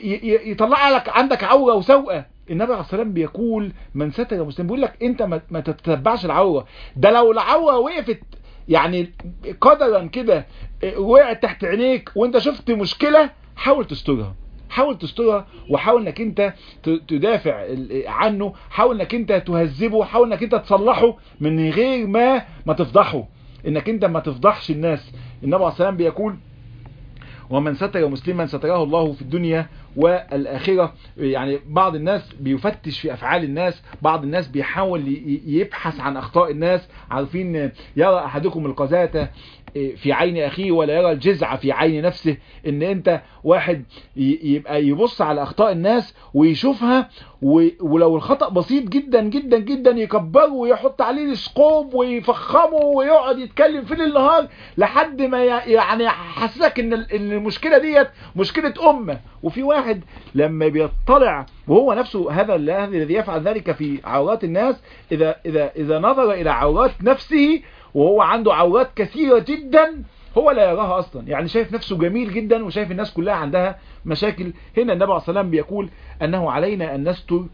يطلع لك عندك عوره وسوءه النبي عليه الصلاه والسلام بيقول من ستر مسلم بيقول لك انت ما تتتبعش العوره ده لو العوره وقفت يعني قدرا كده وقعت تحت عينيك وانت شفت مشكله حاول تسترها حاول تسترها وحاول انك انت تدافع عنه حاول انك انت تهذبه حاول انك انت تصلحه من غير ما ما تفضحه انك انت ما تفضحش الناس النبي عليه الصلاه بيقول ومن ستر مسلما ستره الله في الدنيا والآخرة يعني بعض الناس بيفتش في أفعال الناس بعض الناس بيحاول يبحث عن أخطاء الناس عارفين يرى أحدكم القذاة في عين أخيه ولا يرى الجزع في عين نفسه ان انت واحد يبقى يبص على أخطاء الناس ويشوفها ولو الخطأ بسيط جدا جدا جدا يكبره ويحط عليه سكوب ويفخمه ويقعد يتكلم فيه النهار لحد ما يعني يحسسك ان المشكلة ديت مشكلة أمة وفي واحد لما بيطلع وهو نفسه هذا الذي يفعل ذلك في عورات الناس إذا, إذا, إذا نظر إلى عورات نفسه وهو عنده عورات كثيرة جدا هو لا يراها أصلا يعني شايف نفسه جميل جدا وشايف الناس كلها عندها مشاكل هنا النبي عليه الصلاة والسلام بيقول أنه علينا أن نستر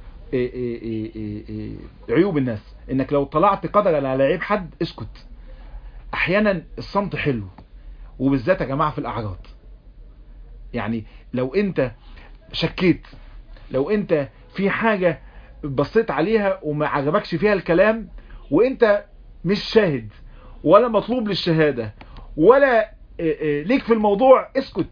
عيوب الناس انك لو طلعت قدرا على عيب حد اسكت احيانا الصمت حلو وبالذات يا جماعة في الاعراض يعني لو انت شكيت لو انت في حاجة بصيت عليها وما عجبكش فيها الكلام وانت مش شاهد ولا مطلوب للشهادة ولا ليك في الموضوع اسكت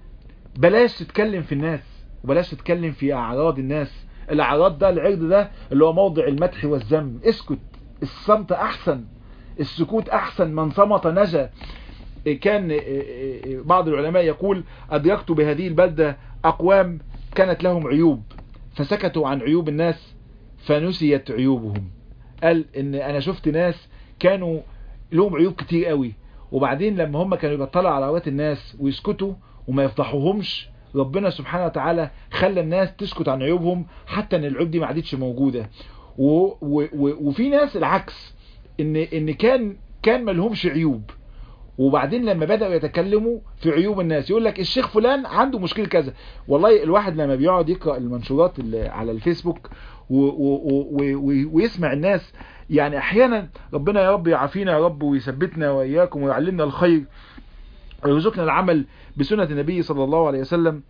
بلاش تتكلم في الناس وبلاش تتكلم في اعراض الناس الاعراض ده العرض ده اللي هو موضع المدح والذم اسكت الصمت احسن السكوت احسن من صمت نجا كان بعض العلماء يقول ادركت بهذه البلدة اقوام كانت لهم عيوب فسكتوا عن عيوب الناس فنسيت عيوبهم قال ان انا شفت ناس كانوا لهم عيوب كتير قوي وبعدين لما هم كانوا يبطلوا على عورات الناس ويسكتوا وما يفضحوهمش ربنا سبحانه وتعالى خلى الناس تسكت عن عيوبهم حتى ان العيوب دي ما عادتش موجودة و و و وفي ناس العكس ان ان كان كان ما لهمش عيوب وبعدين لما بدأوا يتكلموا في عيوب الناس يقول لك الشيخ فلان عنده مشكلة كذا والله الواحد لما بيقعد يقرأ المنشورات على الفيسبوك و و و ويسمع الناس يعني احيانا ربنا يا رب يعافينا يا رب ويثبتنا واياكم ويعلمنا الخير ويرزقنا العمل بسنة النبي صلى الله عليه وسلم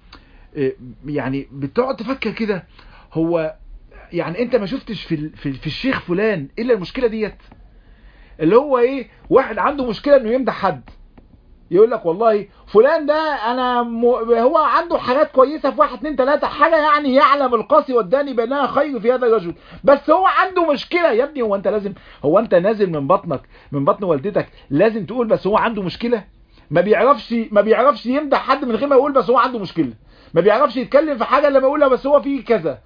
يعني بتقعد تفكر كده هو يعني انت ما شفتش في, في, في الشيخ فلان الا المشكلة ديت اللي هو ايه واحد عنده مشكلة انه يمدح حد يقول لك والله فلان ده انا م... هو عنده حاجات كويسة في واحد اتنين تلاتة حاجة يعني يعلم القاسي والداني بانها خير في هذا الرجل بس هو عنده مشكلة يا ابني هو انت لازم هو انت نازل من بطنك من بطن والدتك لازم تقول بس هو عنده مشكلة ما بيعرفش ما بيعرفش يمدح حد من غير ما يقول بس هو عنده مشكلة ما بيعرفش يتكلم في حاجة لما يقولها بس هو فيه كذا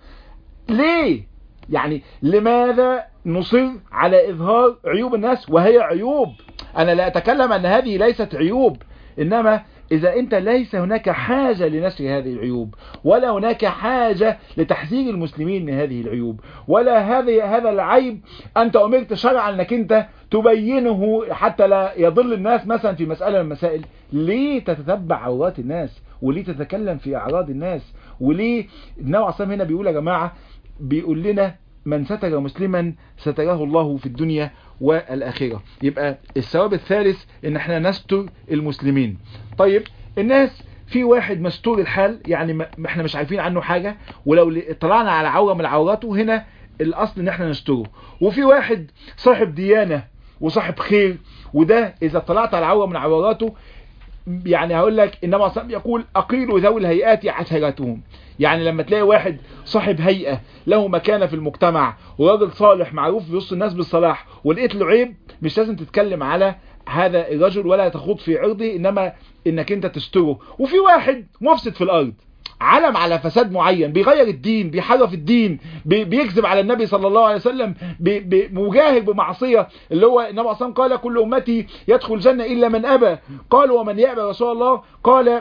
ليه يعني لماذا نصر على إظهار عيوب الناس وهي عيوب أنا لا أتكلم أن هذه ليست عيوب إنما إذا أنت ليس هناك حاجة لنشر هذه العيوب ولا هناك حاجة لتحذير المسلمين من هذه العيوب ولا هذه هذا العيب أنت أمرت شرعا أنك أنت تبينه حتى لا يضل الناس مثلا في مسألة من المسائل ليه تتتبع عورات الناس وليه تتكلم في أعراض الناس وليه النوع عصام هنا بيقول يا جماعة بيقول لنا من ستر مسلما ستره الله في الدنيا والآخرة يبقى الثواب الثالث ان احنا نستر المسلمين طيب الناس في واحد مستور الحال يعني ما احنا مش عارفين عنه حاجة ولو طلعنا على عورة من عوراته هنا الاصل ان احنا نستره وفي واحد صاحب ديانة وصاحب خير وده اذا طلعت على عورة من عوراته يعني هقول لك انما صلى يقول اقيلوا ذوي الهيئات عسيرتهم يعني لما تلاقي واحد صاحب هيئة له مكانة في المجتمع وراجل صالح معروف في وسط الناس بالصلاح ولقيت له عيب مش لازم تتكلم على هذا الرجل ولا تخوض في عرضه انما انك انت تستره وفي واحد مفسد في الارض علم على فساد معين بيغير الدين بيحرف الدين بي بيكذب على النبي صلى الله عليه وسلم مجاهر بمعصية اللي هو النبي اصلا قال كل امتي يدخل الجنة الا من ابى قال ومن يأبى رسول الله قال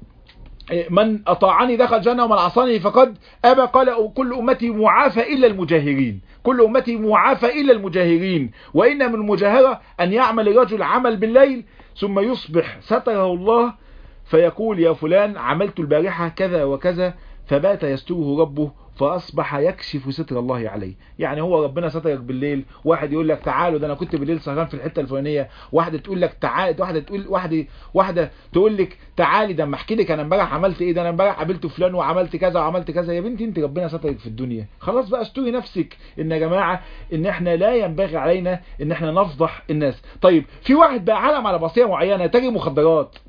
من أطاعني دخل جنة ومن عصاني فقد أبى قال كل أمتي معافى إلا المجاهرين كل أمتي معافى إلا المجاهرين وإن من المجاهرة أن يعمل الرجل عمل بالليل ثم يصبح ستره الله فيقول يا فلان عملت البارحة كذا وكذا فبات يستره ربه فأصبح يكشف ستر الله عليه يعني هو ربنا سترك بالليل واحد يقول لك تعالوا ده انا كنت بالليل سهران في الحته الفلانيه واحده تقول لك تعال واحده تقول واحده واحده تقول لك تعالي ده اما احكي لك انا امبارح عملت ايه ده انا امبارح قابلت فلان وعملت كذا وعملت كذا يا بنتي انت ربنا سترك في الدنيا خلاص بقى استوري نفسك ان يا جماعه ان احنا لا ينبغي علينا ان احنا نفضح الناس طيب في واحد بقى علم على بصيره معينه تاجر مخدرات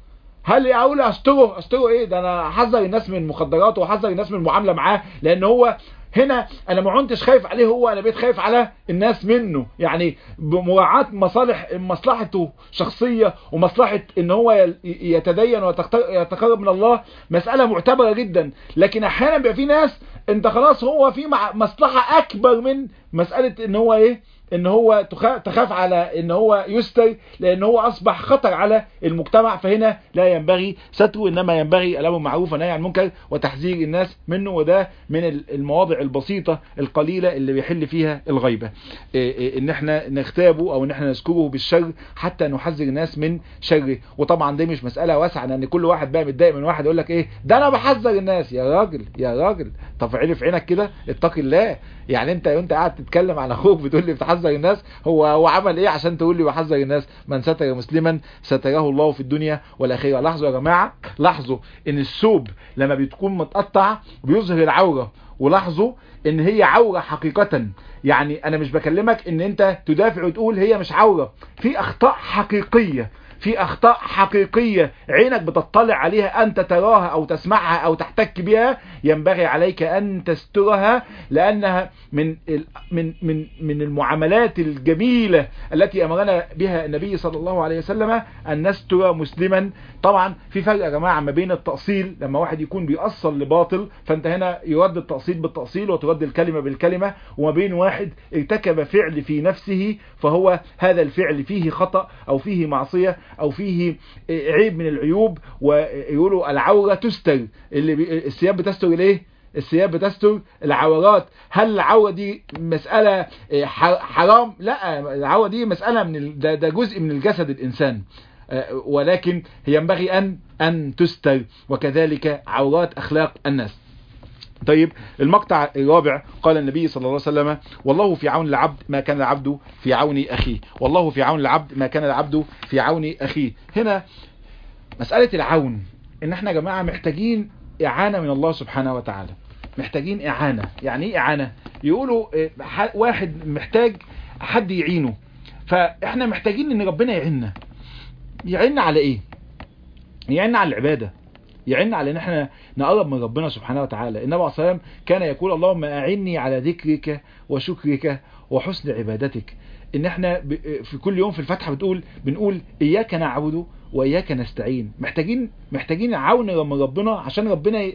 هل اقول استره استره ايه ده انا احذر الناس من المخدرات واحذر الناس من المعامله معاه لان هو هنا انا ما كنتش خايف عليه هو انا بقيت خايف على الناس منه يعني بمراعاه مصالح مصلحته شخصيه ومصلحه ان هو يتدين ويتقرب من الله مساله معتبره جدا لكن احيانا بيبقى في ناس انت خلاص هو في مصلحه اكبر من مساله ان هو ايه ان هو تخاف على ان هو يستر لان هو اصبح خطر على المجتمع فهنا لا ينبغي ستره انما ينبغي الامر معروف والنهي عن المنكر وتحذير الناس منه وده من المواضع البسيطة القليلة اللي بيحل فيها الغيبة ان احنا نغتابه او ان احنا نذكره بالشر حتى نحذر الناس من شره وطبعا دي مش مسألة واسعة لان كل واحد بقى متضايق من واحد يقول لك ايه ده انا بحذر الناس يا راجل يا راجل طب عرف عينك كده اتقي الله يعني انت وانت قاعد تتكلم عن اخوك بتقول لي بتحذر الناس هو هو عمل ايه عشان تقول لي بحذر الناس من ستر مسلما ستره الله في الدنيا والاخره لاحظوا يا جماعه لاحظوا ان الثوب لما بتكون متقطع بيظهر العوره ولاحظوا ان هي عورة حقيقة يعني انا مش بكلمك ان انت تدافع وتقول هي مش عورة في اخطاء حقيقية في اخطاء حقيقية عينك بتطلع عليها انت تراها او تسمعها او تحتك بها ينبغي عليك ان تسترها لانها من من من من المعاملات الجميلة التي امرنا بها النبي صلى الله عليه وسلم ان نستر مسلما طبعا في فرق يا جماعة ما بين التأصيل لما واحد يكون بيأصل لباطل فانت هنا يرد التأصيل بالتأصيل وترد الكلمة بالكلمة وما بين واحد ارتكب فعل في نفسه فهو هذا الفعل فيه خطأ او فيه معصية او فيه عيب من العيوب ويقولوا العورة تستر اللي الثياب بتستر الايه الثياب بتستر العورات هل العورة دي مسألة حرام لا العورة دي مسألة من ده, ده جزء من الجسد الانسان ولكن ينبغي ان ان تستر وكذلك عورات اخلاق الناس طيب المقطع الرابع قال النبي صلى الله عليه وسلم والله في عون العبد ما كان العبد في عون أخيه والله في عون العبد ما كان العبد في عون أخيه هنا مسألة العون ان احنا يا جماعة محتاجين إعانة من الله سبحانه وتعالى محتاجين إعانة يعني ايه إعانة يقولوا واحد محتاج حد يعينه فاحنا محتاجين ان ربنا يعيننا يعيننا على ايه يعيننا على العبادة يعيننا على ان احنا نقرب من ربنا سبحانه وتعالى النبي عليه الصلاه والسلام كان يقول اللهم اعني على ذكرك وشكرك وحسن عبادتك ان احنا في كل يوم في الفاتحه بتقول بنقول اياك نعبد واياك نستعين محتاجين محتاجين عون من ربنا عشان ربنا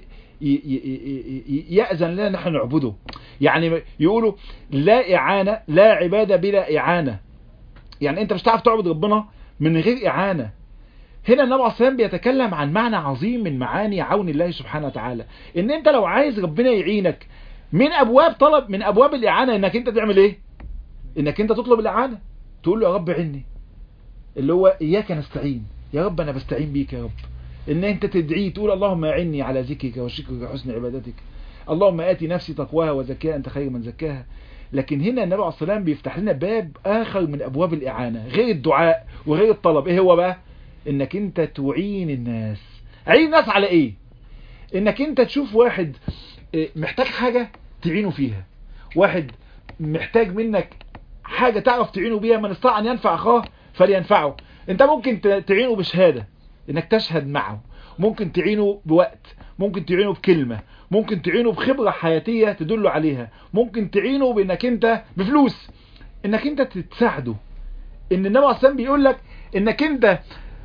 يأذن لنا نحن نعبده يعني يقولوا لا إعانة لا عبادة بلا إعانة يعني انت مش تعرف تعبد ربنا من غير إعانة هنا النبي عليه الصلاه بيتكلم عن معنى عظيم من معاني عون الله سبحانه وتعالى ان انت لو عايز ربنا يعينك من ابواب طلب من ابواب الاعانه انك انت تعمل ايه انك انت تطلب الاعانه تقول له يا رب عيني اللي هو اياك نستعين يا رب انا بستعين بيك يا رب ان انت تدعيه تقول اللهم اعني على ذكرك وشكرك وحسن عبادتك اللهم اتي نفسي تقواها وزكاها انت خير من زكاها لكن هنا النبي عليه الصلاه والسلام بيفتح لنا باب اخر من ابواب الاعانه غير الدعاء وغير الطلب ايه هو بقى انك انت تعين الناس عين الناس على ايه انك انت تشوف واحد محتاج حاجة تعينه فيها واحد محتاج منك حاجة تعرف تعينه بيها من استطاع ان ينفع اخاه فلينفعه انت ممكن تعينه بشهادة انك تشهد معه ممكن تعينه بوقت ممكن تعينه بكلمة ممكن تعينه بخبرة حياتية تدله عليها ممكن تعينه بانك انت بفلوس انك انت تساعده ان النبي عليه الصلاه بيقول لك انك انت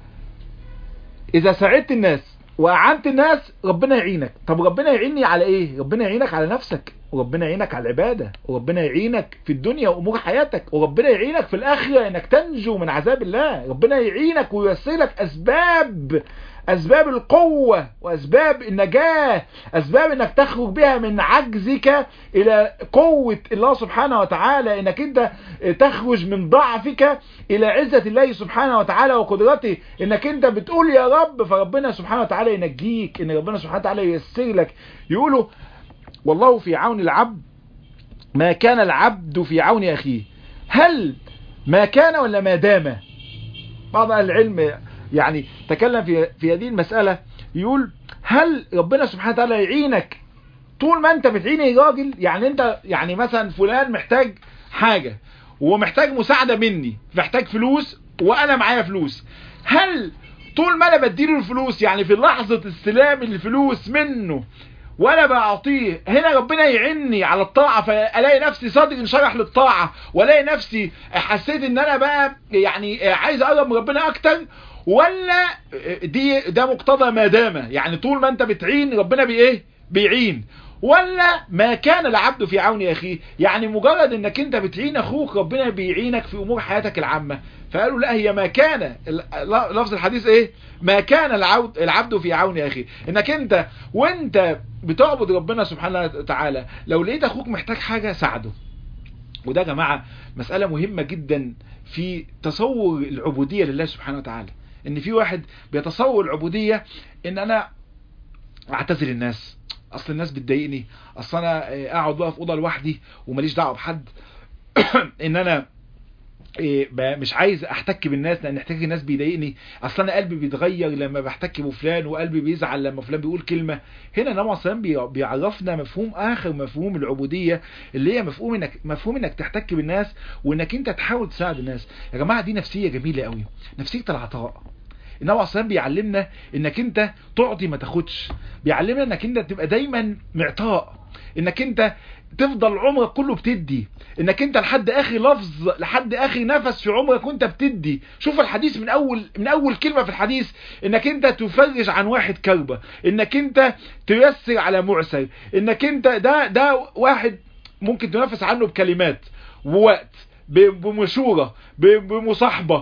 اذا ساعدت الناس واعنت الناس ربنا يعينك طب ربنا يعيني على ايه ربنا يعينك على نفسك وربنا يعينك على العبادة وربنا يعينك في الدنيا وامور حياتك وربنا يعينك في الاخرة انك تنجو من عذاب الله ربنا يعينك وييسر لك اسباب اسباب القوة واسباب النجاة اسباب انك تخرج بها من عجزك الى قوة الله سبحانه وتعالى انك انت تخرج من ضعفك الى عزة الله سبحانه وتعالى وقدرته انك انت بتقول يا رب فربنا سبحانه وتعالى ينجيك ان ربنا سبحانه وتعالى ييسر لك يقولوا والله في عون العبد ما كان العبد في عون اخيه هل ما كان ولا ما دام بعض اهل العلم يعني تكلم في في هذه المسألة يقول هل ربنا سبحانه وتعالى يعينك طول ما انت بتعين الراجل يعني انت يعني مثلا فلان محتاج حاجة ومحتاج مساعدة مني محتاج فلوس وانا معايا فلوس هل طول ما انا بديله الفلوس يعني في لحظة استلام الفلوس منه وانا بعطيه هنا ربنا يعني على الطاعة فالاقي نفسي صادق انشرح للطاعة والاقي نفسي حسيت ان انا بقى يعني عايز اقرب من ربنا اكتر ولا دي ده مقتضى ما دام يعني طول ما انت بتعين ربنا بايه بيعين ولا ما كان العبد في عون اخيه يعني مجرد انك انت بتعين اخوك ربنا بيعينك في امور حياتك العامة فقالوا لا هي ما كان لفظ الحديث ايه ما كان العبد, العبد في عون اخيه انك انت وانت بتعبد ربنا سبحانه وتعالى لو لقيت اخوك محتاج حاجة ساعده وده يا جماعة مسألة مهمة جدا في تصور العبودية لله سبحانه وتعالى ان في واحد بيتصور العبودية ان انا اعتزل الناس اصل الناس بتضايقني اصل انا اقعد بقى في اوضه لوحدي وماليش دعوه بحد ان انا مش عايز احتك بالناس لان احتكاك الناس بيضايقني اصل انا قلبي بيتغير لما بحتك بفلان وقلبي بيزعل لما فلان بيقول كلمه هنا النبي صلى الله بيعرفنا مفهوم اخر مفهوم العبوديه اللي هي مفهوم انك مفهوم انك تحتك بالناس وانك انت تحاول تساعد الناس يا جماعه دي نفسيه جميله قوي نفسيه العطاء النبي عليه بيعلمنا انك انت تعطي ما تاخدش بيعلمنا انك انت تبقى دايما معطاء انك انت تفضل عمرك كله بتدي انك انت لحد اخر لفظ لحد اخر نفس في عمرك وانت بتدي شوف الحديث من اول من اول كلمة في الحديث انك انت تفرج عن واحد كربة انك انت تيسر على معسر انك انت ده ده واحد ممكن تنفس عنه بكلمات ووقت بمشورة بمصاحبة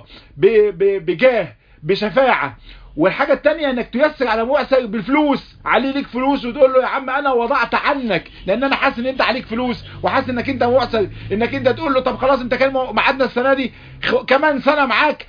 بجاه بشفاعة والحاجة التانية انك تيسر على مؤسر بالفلوس عليه ليك فلوس وتقول له يا عم انا وضعت عنك لان انا حاسس ان انت عليك فلوس وحاسس انك انت مؤسر انك انت تقول له طب خلاص انت كان معادنا السنة دي كمان سنة معاك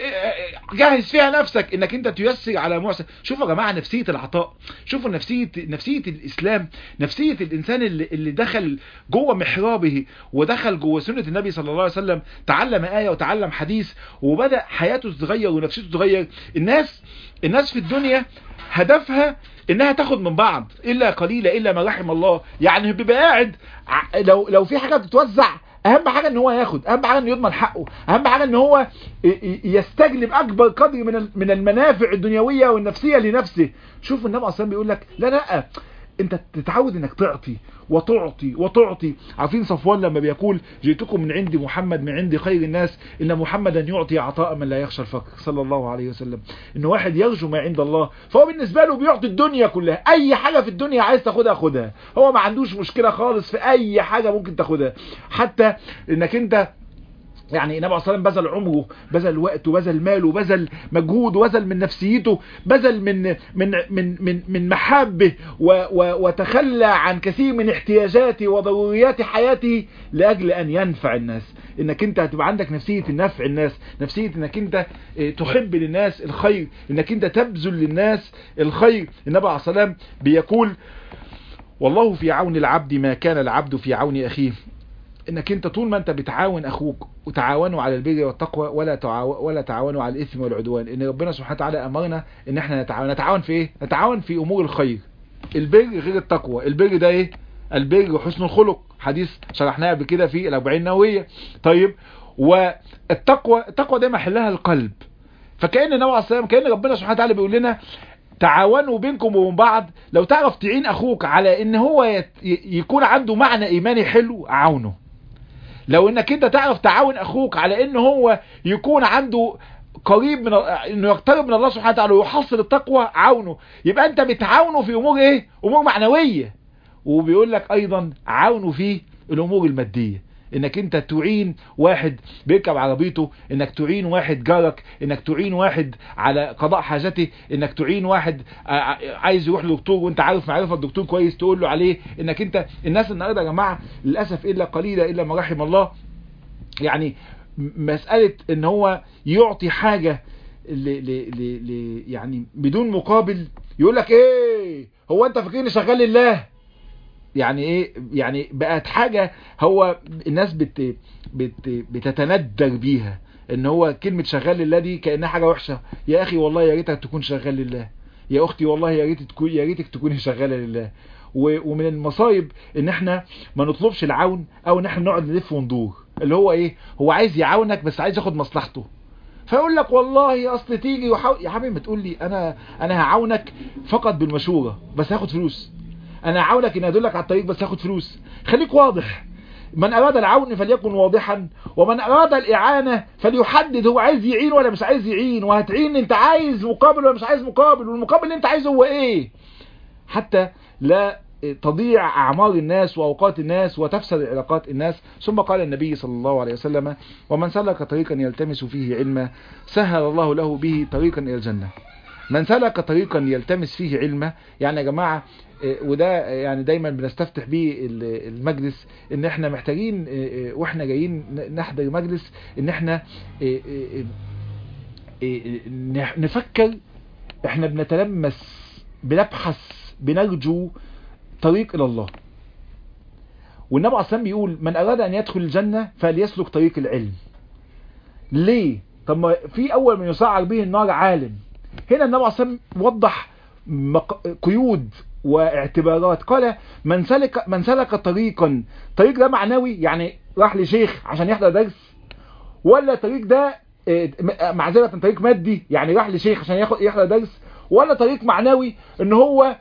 جهز فيها نفسك انك انت تيسر على محسن شوفوا يا جماعة نفسية العطاء شوفوا نفسية نفسية الاسلام نفسية الانسان اللي, اللي دخل جوه محرابه ودخل جوه سنة النبي صلى الله عليه وسلم تعلم آية وتعلم حديث وبدأ حياته تتغير ونفسيته تتغير الناس الناس في الدنيا هدفها انها تاخد من بعض الا قليلة الا ما رحم الله يعني بيبقى قاعد لو لو في حاجة بتتوزع اهم حاجة ان هو ياخد اهم حاجة انه يضمن حقه اهم حاجة ان هو يستجلب اكبر قدر من من المنافع الدنيوية والنفسية لنفسه شوف النبي اصلا بيقول لك لا لا انت تتعود انك تعطي وتعطي وتعطي عارفين صفوان لما بيقول جئتكم من عند محمد من عند خير الناس ان محمدا يعطي عطاء من لا يخشى الفقر صلى الله عليه وسلم ان واحد يرجو ما عند الله فهو بالنسبة له بيعطي الدنيا كلها اي حاجة في الدنيا عايز تاخدها خدها هو ما عندوش مشكلة خالص في اي حاجة ممكن تاخدها حتى انك انت يعني النبي عليه الصلاه بذل عمره بذل وقته بذل ماله بذل مجهوده بذل من نفسيته بذل من من من من من محابه وتخلى عن كثير من احتياجاته وضروريات حياته لاجل ان ينفع الناس انك انت هتبقى عندك نفسيه النفع الناس نفسيه انك انت تحب للناس الخير انك انت تبذل للناس الخير النبي عليه الصلاه بيقول والله في عون العبد ما كان العبد في عون اخيه انك انت طول ما انت بتعاون اخوك وتعاونوا على البر والتقوى ولا تعاون ولا تعاونوا على الاثم والعدوان ان ربنا سبحانه وتعالى امرنا ان احنا نتعاون نتعاون في ايه نتعاون في امور الخير البر غير التقوى البر ده ايه البر وحسن الخلق حديث شرحناه قبل كده في الأربعين نووية طيب والتقوى التقوى ده محلها القلب فكأن النبي عليه الصلاة كأن ربنا سبحانه وتعالى بيقول لنا تعاونوا بينكم وبين بعض لو تعرف تعين اخوك على ان هو يكون عنده معنى ايماني حلو عاونه لو انك انت تعرف تعاون اخوك على ان هو يكون عنده قريب من انه يقترب من الله سبحانه وتعالى ويحصل التقوى عاونه يبقى انت بتعاونه في امور ايه امور معنوية وبيقول لك ايضا عاونه في الامور المادية انك انت تعين واحد بيركب عربيته انك تعين واحد جارك انك تعين واحد على قضاء حاجته انك تعين واحد عايز يروح لدكتور وانت عارف معرفة الدكتور كويس تقول له عليه انك انت الناس النهارده يا جماعة للأسف الا قليلة الا ما رحم الله يعني مسألة ان هو يعطي حاجة ل ل ل ل يعني بدون مقابل يقول لك ايه هو انت فاكرني شغال لله يعني ايه يعني بقت حاجة هو الناس بت بت بتتندر بيها ان هو كلمة شغال لله دي كأنها حاجة وحشة يا اخي والله يا ريتك تكون شغال لله يا اختي والله يا ريت تكون يا ريتك تكوني شغالة لله ومن المصايب ان احنا ما نطلبش العون او ان احنا نقعد نلف وندور اللي هو ايه هو عايز يعاونك بس عايز ياخد مصلحته فيقول لك والله اصل تيجي وحاول يا حبيبي ما تقول لي انا انا هعاونك فقط بالمشوره بس هاخد فلوس انا هعاونك ان ادلك على الطريق بس هاخد فلوس خليك واضح من اراد العون فليكن واضحا ومن اراد الاعانه فليحدد هو عايز يعين ولا مش عايز يعين وهتعين انت عايز مقابل ولا مش عايز مقابل والمقابل اللي انت عايزه هو ايه حتى لا تضيع أعمار الناس وأوقات الناس وتفسد علاقات الناس ثم قال النبي صلى الله عليه وسلم ومن سلك طريقا يلتمس فيه علما سهل الله له به طريقا إلى الجنة من سلك طريقا يلتمس فيه علما يعني يا جماعة وده يعني دايما بنستفتح بيه المجلس ان احنا محتاجين واحنا جايين نحضر مجلس ان احنا نفكر احنا بنتلمس بنبحث بنرجو طريق إلى الله والنبي عليه الصلاة بيقول من أراد أن يدخل الجنة فليسلك طريق العلم ليه؟ طب ما في أول من يسعر به النار عالم هنا النبي عليه الصلاة وضح قيود واعتبارات قال من سلك من سلك طريقا طريق ده معنوي يعني راح لشيخ عشان يحضر درس ولا طريق ده معذرة طريق مادي يعني راح لشيخ عشان ياخد يحضر درس ولا طريق معنوي ان هو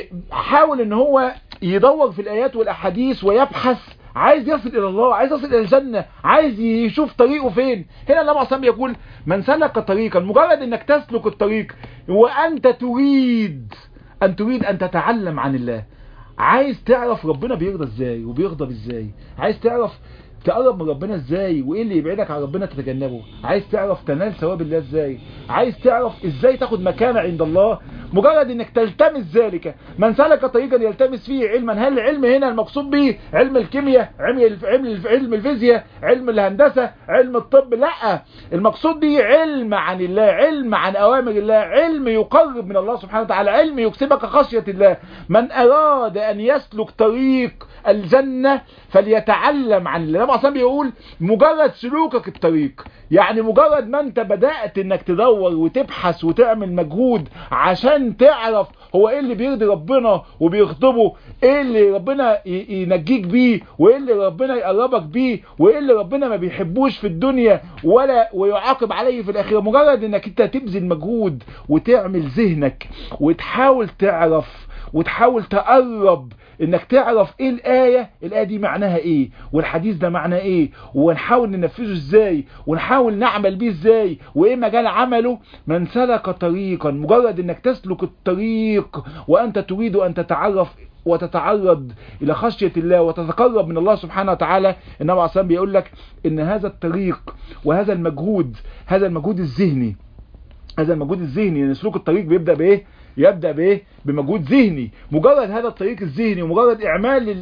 حاول ان هو يدور في الايات والاحاديث ويبحث عايز يصل الى الله عايز يصل الى الجنة عايز يشوف طريقه فين هنا النبي عليه يقول من سلك طريقا مجرد انك تسلك الطريق وانت تريد ان تريد ان تتعلم عن الله عايز تعرف ربنا بيرضى ازاي وبيغضب ازاي عايز تعرف تقرب من ربنا ازاي وايه اللي يبعدك عن ربنا تتجنبه عايز تعرف تنال ثواب الله ازاي عايز تعرف ازاي تاخد مكانة عند الله مجرد انك تلتمس ذلك من سلك طريقا يلتمس فيه علما هل العلم هنا المقصود به علم الكيمياء علم علم علم الفيزياء علم الهندسة علم الطب لا المقصود به علم عن الله علم عن اوامر الله علم يقرب من الله سبحانه وتعالى علم يكسبك خشية الله من اراد ان يسلك طريق الجنة فليتعلم عن الله النبي اصلا بيقول مجرد سلوكك الطريق يعني مجرد ما انت بدأت انك تدور وتبحث وتعمل مجهود عشان تعرف هو ايه اللي بيرضي ربنا وبيغضبه ايه اللي ربنا ينجيك بيه وايه اللي ربنا يقربك بيه وايه اللي ربنا ما بيحبوش في الدنيا ولا ويعاقب عليه في الاخره مجرد انك انت تبذل مجهود وتعمل ذهنك وتحاول تعرف وتحاول تقرب انك تعرف ايه الآية الآية دي معناها ايه والحديث ده معناه ايه ونحاول ننفذه ازاي ونحاول نعمل بيه ازاي وايه مجال عمله من سلك طريقا مجرد انك تسلك الطريق وانت تريد ان تتعرف وتتعرض الى خشية الله وتتقرب من الله سبحانه وتعالى النبي عليه بيقول لك ان هذا الطريق وهذا المجهود هذا المجهود الذهني هذا المجهود الذهني ان سلوك الطريق بيبدأ بايه يبدأ بايه بمجهود ذهني مجرد هذا الطريق الذهني ومجرد اعمال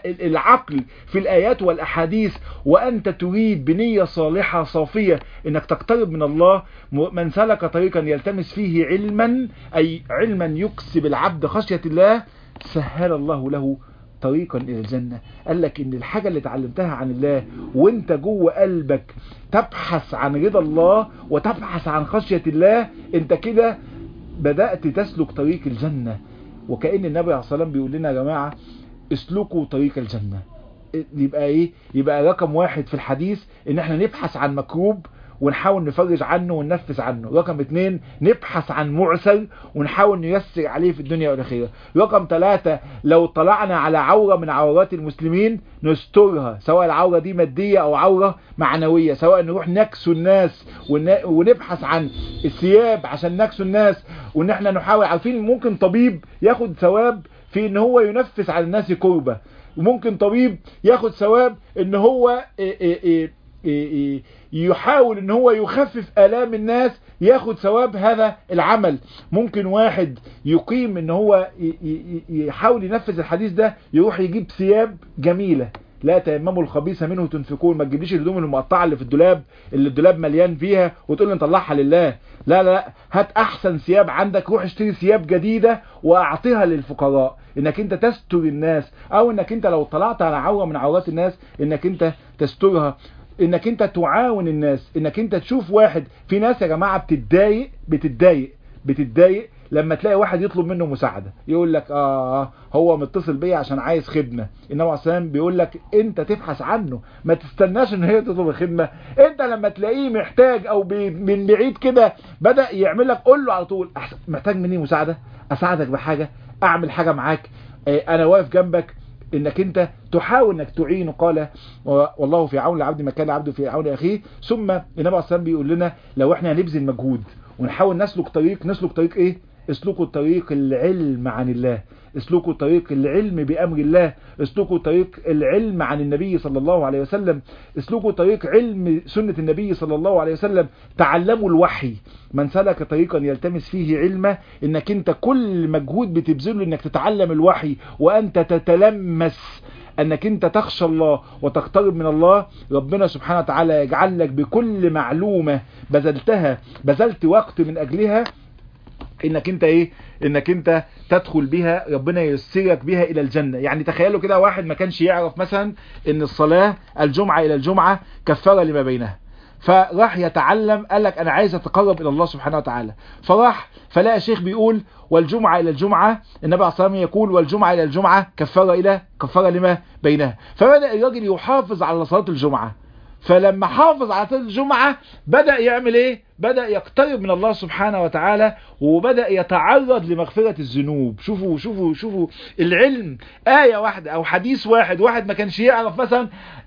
العقل في الايات والاحاديث وانت تريد بنية صالحة صافية انك تقترب من الله من سلك طريقا يلتمس فيه علما اي علما يكسب العبد خشية الله سهل الله له طريقا الى الجنة قال لك ان الحاجة اللي اتعلمتها عن الله وانت جوه قلبك تبحث عن رضا الله وتبحث عن خشية الله انت كده بدأت تسلك طريق الجنة وكأن النبي عليه الصلاة والسلام بيقول لنا يا جماعة اسلكوا طريق الجنة يبقى ايه يبقى رقم واحد في الحديث ان احنا نبحث عن مكروب ونحاول نفرج عنه وننفذ عنه رقم اتنين نبحث عن معسر ونحاول نيسر عليه في الدنيا والآخرة رقم ثلاثة لو طلعنا على عورة من عورات المسلمين نسترها سواء العورة دي مادية او عورة معنوية سواء نروح نكسو الناس ونبحث عن الثياب عشان نكسو الناس وان احنا نحاول عارفين ممكن طبيب ياخد ثواب في ان هو ينفذ على الناس كربة وممكن طبيب ياخد ثواب ان هو إيه إيه إيه يحاول ان هو يخفف الام الناس ياخد ثواب هذا العمل ممكن واحد يقيم ان هو يحاول ينفذ الحديث ده يروح يجيب ثياب جميلة لا تيمموا الخبيث منه تنفقون ما تجيبليش الهدوم المقطعه اللي في الدولاب اللي الدولاب مليان فيها وتقول لي نطلعها لله لا لا هات احسن ثياب عندك روح اشتري ثياب جديده واعطيها للفقراء انك انت تستر الناس او انك انت لو طلعت على عوره من عورات الناس انك انت تسترها انك انت تعاون الناس انك انت تشوف واحد في ناس يا جماعة بتتضايق بتتضايق بتتضايق لما تلاقي واحد يطلب منه مساعده يقول لك اه هو متصل بيا عشان عايز خدمه النبي عليه السلام بيقول لك انت تبحث عنه ما تستناش ان هي تطلب الخدمه انت لما تلاقيه محتاج او بي من بعيد كده بدا يعمل لك قول له على طول أحسن محتاج مني مساعده اساعدك بحاجه اعمل حاجه معاك آه انا واقف جنبك انك انت تحاول انك تعين قال والله في عون العبد ما كان العبد في عون اخيه ثم النبي عليه الصلاه والسلام بيقول لنا لو احنا هنبذل مجهود ونحاول نسلك طريق نسلك طريق ايه اسلكوا طريق العلم عن الله اسلكوا طريق العلم بأمر الله اسلكوا طريق العلم عن النبي صلى الله عليه وسلم اسلكوا طريق علم سنة النبي صلى الله عليه وسلم تعلموا الوحي من سلك طريقا يلتمس فيه علما انك انت كل مجهود بتبذله انك تتعلم الوحي وانت تتلمس انك انت تخشى الله وتقترب من الله ربنا سبحانه وتعالى يجعل لك بكل معلومة بذلتها بذلت وقت من اجلها انك انت ايه انك انت تدخل بها ربنا ييسرك بها الى الجنة يعني تخيلوا كده واحد ما كانش يعرف مثلا ان الصلاة الجمعة الى الجمعة كفارة لما بينها فراح يتعلم قال لك انا عايز اتقرب الى الله سبحانه وتعالى فراح فلقى شيخ بيقول والجمعة الى الجمعة النبي عليه الصلاة والسلام يقول والجمعة الى الجمعة كفارة الى كفارة لما بينها فبدأ الراجل يحافظ على صلاة الجمعة فلما حافظ على صلاة الجمعة بدأ يعمل ايه بدأ يقترب من الله سبحانه وتعالى وبدأ يتعرض لمغفرة الذنوب شوفوا شوفوا شوفوا العلم آية واحدة او حديث واحد واحد ما كانش يعرف مثلا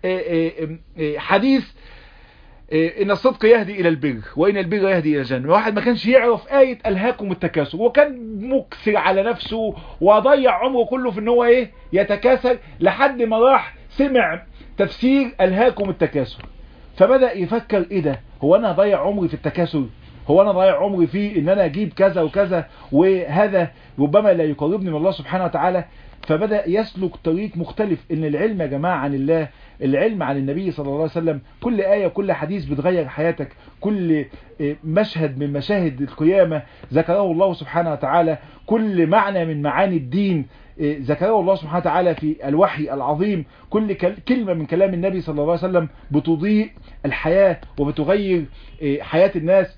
حديث ان الصدق يهدي الى البر وان البر يهدي الى الجنه واحد ما كانش يعرف ايه الهاكم التكاثر وكان مكثر على نفسه وضيع عمره كله في ان هو ايه يتكاثر لحد ما راح سمع تفسير الهاكم التكاثر فبدأ يفكر ايه ده هو انا ضيع عمري في التكاثر هو انا ضيع عمري في ان انا اجيب كذا وكذا وهذا ربما لا يقربني من الله سبحانه وتعالى فبدأ يسلك طريق مختلف ان العلم يا جماعة عن الله العلم عن النبي صلى الله عليه وسلم كل آية كل حديث بتغير حياتك كل مشهد من مشاهد القيامة ذكره الله سبحانه وتعالى كل معنى من معاني الدين ذكره الله سبحانه وتعالى في الوحي العظيم كل كلمة من كلام النبي صلى الله عليه وسلم بتضيء الحياة وبتغير حياة الناس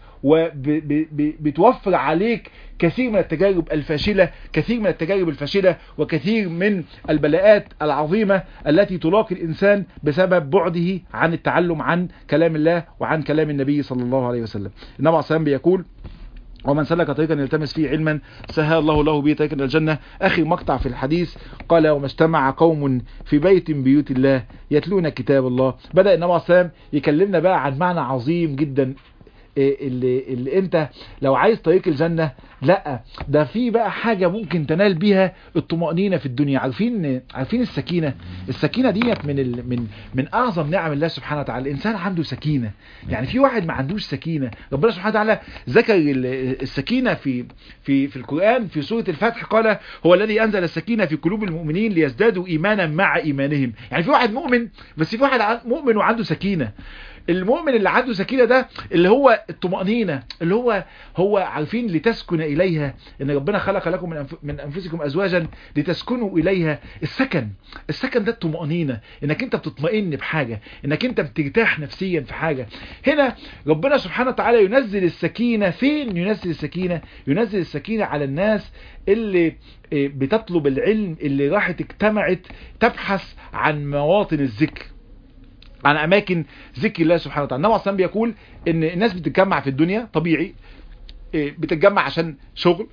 وبتوفر عليك كثير من التجارب الفاشلة كثير من التجارب الفاشلة وكثير من البلاءات العظيمة التي تلاقي الإنسان بسبب بعده عن التعلم عن كلام الله وعن كلام النبي صلى الله عليه وسلم النبي عليه الصلاة بيقول ومن سلك طريقا يلتمس فيه علما سهل الله له به طريقا الجنة اخي مقطع في الحديث قال وما اجتمع قوم في بيت من بيوت الله يتلون كتاب الله بدأ النبي عليه الصلاة يكلمنا بقى عن معنى عظيم جدا اللي, اللي انت لو عايز طريق الجنة لا ده في بقى حاجة ممكن تنال بيها الطمأنينة في الدنيا عارفين عارفين السكينة السكينة ديت من ال من من اعظم نعم الله سبحانه وتعالى الانسان عنده سكينة يعني في واحد ما عندوش سكينة ربنا سبحانه وتعالى ذكر السكينة في في في القرآن في سورة الفتح قال هو الذي انزل السكينة في قلوب المؤمنين ليزدادوا ايمانا مع ايمانهم يعني في واحد مؤمن بس في واحد مؤمن وعنده سكينة المؤمن اللي عنده سكينة ده اللي هو الطمأنينة اللي هو هو عارفين لتسكن إليها إن ربنا خلق لكم من, من أنفسكم أزواجا لتسكنوا إليها السكن السكن ده الطمأنينة إنك أنت بتطمئن بحاجة إنك أنت بترتاح نفسيا في حاجة هنا ربنا سبحانه وتعالى ينزل السكينة فين ينزل السكينة ينزل السكينة على الناس اللي بتطلب العلم اللي راحت اجتمعت تبحث عن مواطن الذكر عن اماكن ذكر الله سبحانه وتعالى النبي عليه بيقول ان الناس بتتجمع في الدنيا طبيعي بتتجمع عشان شغل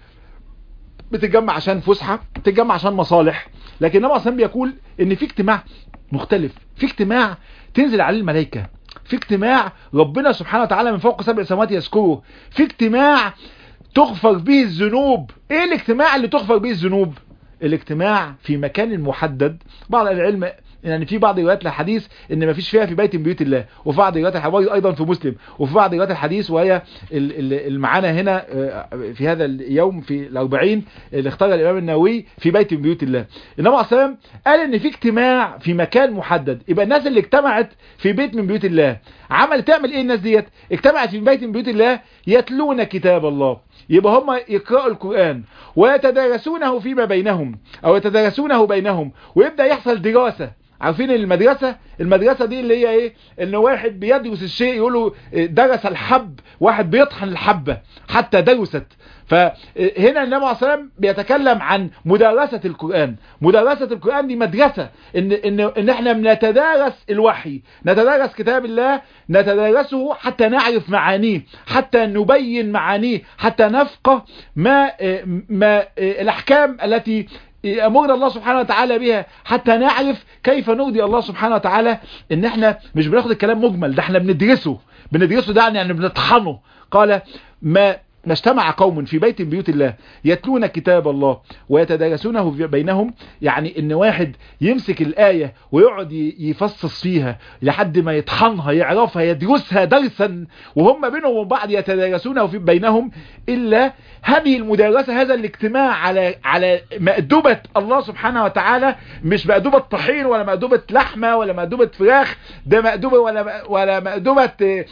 بتتجمع عشان فسحه بتتجمع عشان مصالح لكن النبي عليه بيقول ان في اجتماع مختلف في اجتماع تنزل عليه الملائكه في اجتماع ربنا سبحانه وتعالى من فوق سبع سماوات يذكره في اجتماع تغفر به الذنوب ايه الاجتماع اللي تغفر به الذنوب الاجتماع في مكان محدد بعض العلم يعني في بعض روايات الحديث ان ما فيش فيها في بيت من بيوت الله وفي بعض روايات الحديث ايضا في مسلم وفي بعض روايات الحديث وهي المعانة هنا في هذا اليوم في الأربعين اللي اختار الامام النووي في بيت من بيوت الله النبي عليه الصلاه قال ان في اجتماع في مكان محدد يبقى الناس اللي اجتمعت في بيت من بيوت الله عمل تعمل ايه الناس ديت اجتمعت في بيت من بيوت الله يتلون كتاب الله يبقى هم يقرأوا القرآن ويتدارسونه فيما بينهم او يتدارسونه بينهم ويبدأ يحصل دراسة عارفين المدرسة المدرسة دي اللي هي ايه ان واحد بيدرس الشيء يقولوا درس الحب واحد بيطحن الحبة حتى درست فهنا النبي عليه الصلاه بيتكلم عن مدرسة القرآن مدرسة القرآن دي مدرسة ان ان ان احنا بنتدارس الوحي نتدارس كتاب الله نتدارسه حتى نعرف معانيه حتى نبين معانيه حتى نفقه ما ما الاحكام التي امرنا الله سبحانه وتعالى بها حتى نعرف كيف نرضي الله سبحانه وتعالى ان احنا مش بناخد الكلام مجمل ده احنا بندرسه بندرسه ده يعني بنطحنه قال ما ما اجتمع قوم في بيت من بيوت الله يتلون كتاب الله ويتدارسونه بينهم يعني ان واحد يمسك الآية ويقعد يفصص فيها لحد ما يطحنها يعرفها يدرسها درسا وهم بينهم وبعض يتدارسونه في بينهم إلا هذه المدارسة هذا الاجتماع على على مأدبة الله سبحانه وتعالى مش مأدبة طحين ولا مأدبة لحمة ولا مأدبة فراخ ده مأدبة ولا ولا مأدبة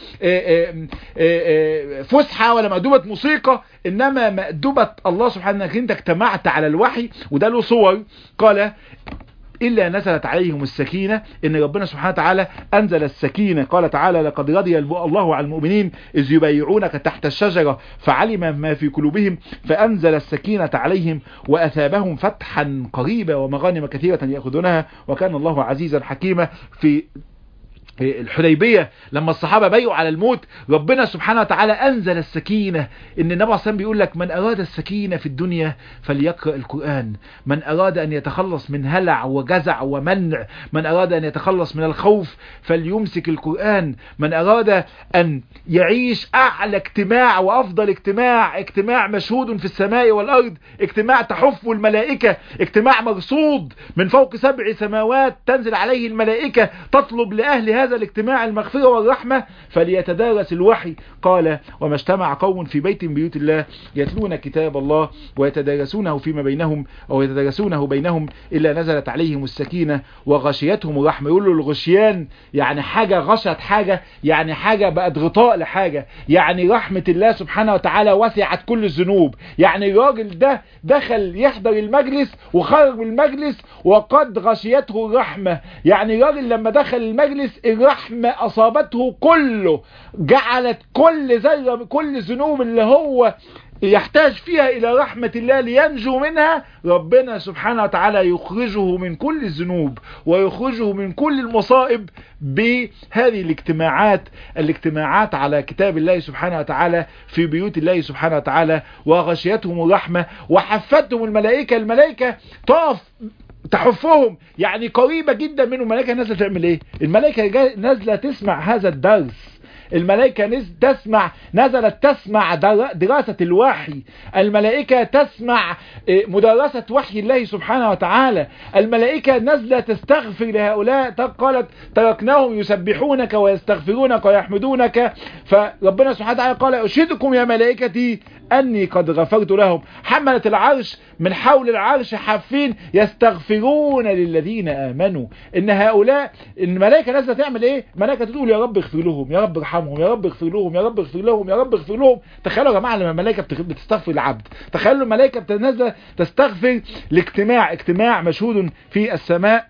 فسحة ولا مأدبة موسيقى انما مأدبة الله سبحانه انك انت اجتمعت على الوحي وده له صور قال إلا نزلت عليهم السكينة إن ربنا سبحانه وتعالى أنزل السكينة قال تعالى لقد رضي الله عن المؤمنين إذ يبايعونك تحت الشجرة فعلم ما في قلوبهم فأنزل السكينة عليهم وأثابهم فتحا قريبا ومغانم كثيرة يأخذونها وكان الله عزيزا حكيما في الحديبية لما الصحابة بيعوا على الموت ربنا سبحانه وتعالى أنزل السكينة إن النبي عليه الصلاة بيقول لك من أراد السكينة في الدنيا فليقرأ القرآن من أراد أن يتخلص من هلع وجزع ومنع من أراد أن يتخلص من الخوف فليمسك القرآن من أراد أن يعيش أعلى اجتماع وأفضل اجتماع اجتماع مشهود في السماء والأرض اجتماع تحف الملائكة اجتماع مرصود من فوق سبع سماوات تنزل عليه الملائكة تطلب لأهل هذا الاجتماع المغفرة والرحمة فليتدارس الوحي قال وما اجتمع قوم في بيت من بيوت الله يتلون كتاب الله ويتدارسونه فيما بينهم أو يتدارسونه بينهم إلا نزلت عليهم السكينة وغشيتهم الرحمة يقول له الغشيان يعني حاجة غشت حاجة يعني حاجة بقت غطاء لحاجة يعني رحمة الله سبحانه وتعالى وسعت كل الذنوب يعني الراجل ده دخل يحضر المجلس وخرج من المجلس وقد غشيته الرحمة يعني الراجل لما دخل المجلس الرحمة أصابته كله جعلت كل ذرة كل ذنوب اللي هو يحتاج فيها إلى رحمة الله لينجو منها ربنا سبحانه وتعالى يخرجه من كل الذنوب ويخرجه من كل المصائب بهذه الاجتماعات الاجتماعات على كتاب الله سبحانه وتعالى في بيوت الله سبحانه وتعالى وغشيتهم الرحمة وحفتهم الملائكة الملائكة تقف تحفهم يعني قريبة جدا منهم الملائكة نازلة تعمل ايه الملائكة نازلة تسمع هذا الدرس الملائكة نز تسمع نزلت تسمع دراسة الوحي الملائكة تسمع مدرسة وحي الله سبحانه وتعالى الملائكة نزلة تستغفر لهؤلاء قالت تركناهم يسبحونك ويستغفرونك ويحمدونك فربنا سبحانه وتعالى قال أشهدكم يا ملائكتي أني قد غفرت لهم حملة العرش من حول العرش حافين يستغفرون للذين آمنوا إن هؤلاء الملائكة نازلة تعمل إيه الملائكة تقول يا رب اغفر لهم يا رب ارحمهم يا رب اغفر لهم يا رب اغفر لهم يا رب اغفر لهم تخيلوا يا جماعة لما الملائكة بتستغفر العبد تخيلوا الملائكة بتنزل تستغفر لاجتماع اجتماع مشهود في السماء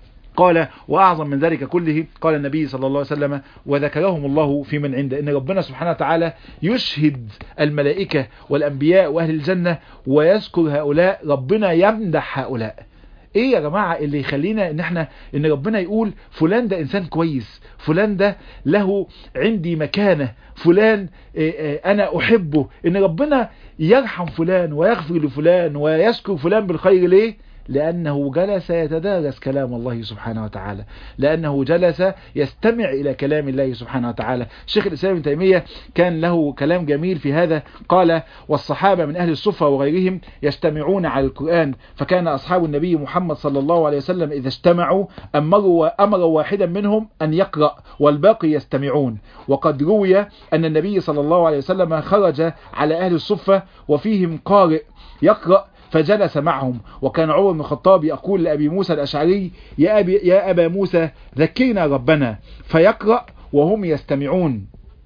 قال وأعظم من ذلك كله قال النبي صلى الله عليه وسلم وذكرهم الله في من عنده إن ربنا سبحانه وتعالى يشهد الملائكة والأنبياء وأهل الجنة ويذكر هؤلاء ربنا يمدح هؤلاء ايه يا جماعة اللي يخلينا ان احنا ان ربنا يقول فلان ده انسان كويس فلان ده له عندي مكانة فلان إيه إيه انا احبه ان ربنا يرحم فلان ويغفر لفلان ويذكر فلان بالخير ليه لأنه جلس يتدارس كلام الله سبحانه وتعالى لأنه جلس يستمع إلى كلام الله سبحانه وتعالى الشيخ الإسلام ابن تيمية كان له كلام جميل في هذا قال والصحابة من أهل الصفة وغيرهم يجتمعون على القرآن فكان أصحاب النبي محمد صلى الله عليه وسلم إذا اجتمعوا أمروا, أمروا واحدا منهم أن يقرأ والباقي يستمعون وقد روي أن النبي صلى الله عليه وسلم خرج على أهل الصفة وفيهم قارئ يقرأ فجلس معهم وكان عمر بن الخطاب يقول لأبي موسى الأشعري يا, أبي يا أبا موسى ذكرنا ربنا فيقرأ وهم يستمعون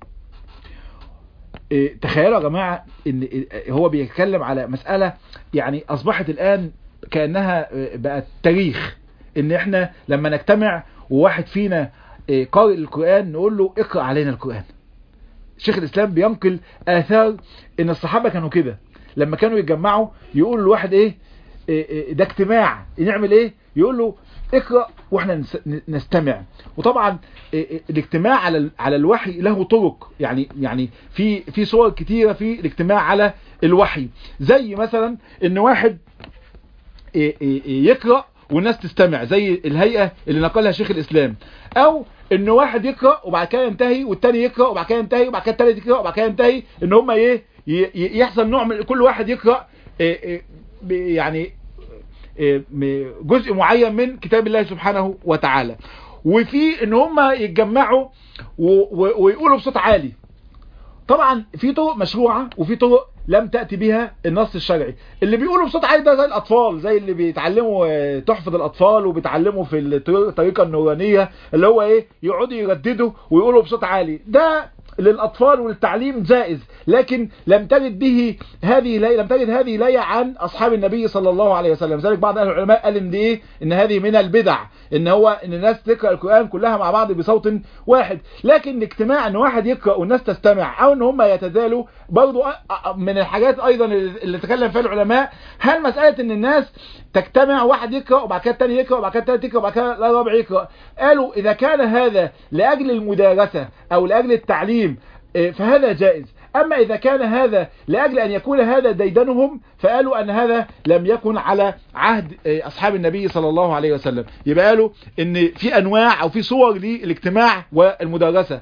تخيلوا يا جماعة ان هو بيتكلم على مسألة يعني اصبحت الان كأنها بقت تاريخ ان احنا لما نجتمع وواحد فينا آه، قارئ القرآن نقول له اقرأ علينا القرآن شيخ الاسلام بينقل اثار ان الصحابة كانوا كده لما كانوا يتجمعوا يقول لواحد ايه إيه إيه ده اجتماع نعمل ايه يقول له اقرأ واحنا نس- نستمع وطبعا إيه إيه الاجتماع على ال- على الوحي له طرق يعني يعني في في صور كتيرة في الاجتماع على الوحي زي مثلا ان واحد إيه إيه إيه يقرأ والناس تستمع زي الهيئة اللي نقلها شيخ الإسلام أو إن واحد يقرأ وبعد كده ينتهي والتاني يقرأ وبعد كده ينتهي وبعد كده التالت يقرأ وبعد كده ينتهي إن هما إيه ي- ي- يحصل نوع من كل واحد يقرأ إيه إيه ب- يعني إيه م- جزء معين من كتاب الله سبحانه وتعالى وفي إن هما يتجمعوا و- و- ويقولوا بصوت عالي طبعا في طرق مشروعة وفي طرق لم تأتي بها النص الشرعي اللي بيقولوا بصوت عالي ده زي الأطفال زي اللي بيتعلموا آه، تحفظ الأطفال وبيتعلموا في الطريق- الطريقة النورانية اللي هو إيه يقعدوا يرددوا ويقولوا بصوت عالي ده للأطفال وللتعليم جائز لكن لم تجد به هذه لا لم تجد هذه لا عن أصحاب النبي صلى الله عليه وسلم ذلك بعض أهل العلماء قال إن دي إيه إن هذه من البدع إن هو إن الناس تقرأ القرآن كلها مع بعض بصوت واحد لكن الاجتماع إن واحد يقرأ والناس تستمع أو إن هم يتدالوا برضو أ- أ- من الحاجات أيضا اللي تكلم فيها العلماء هل مسألة إن الناس تجتمع واحد يقرأ وبعد كده التاني يقرأ وبعد كده التالت يقرأ وبعد كده الرابع يقرأ قالوا إذا كان هذا لأجل المدارسة أو لأجل التعليم إيه، فهذا جائز أما إذا كان هذا لأجل أن يكون هذا ديدنهم فقالوا أن هذا لم يكن على عهد إيه، أصحاب النبي صلى الله عليه وسلم يبقى قالوا أن في أنواع أو في صور للاجتماع والمدارسة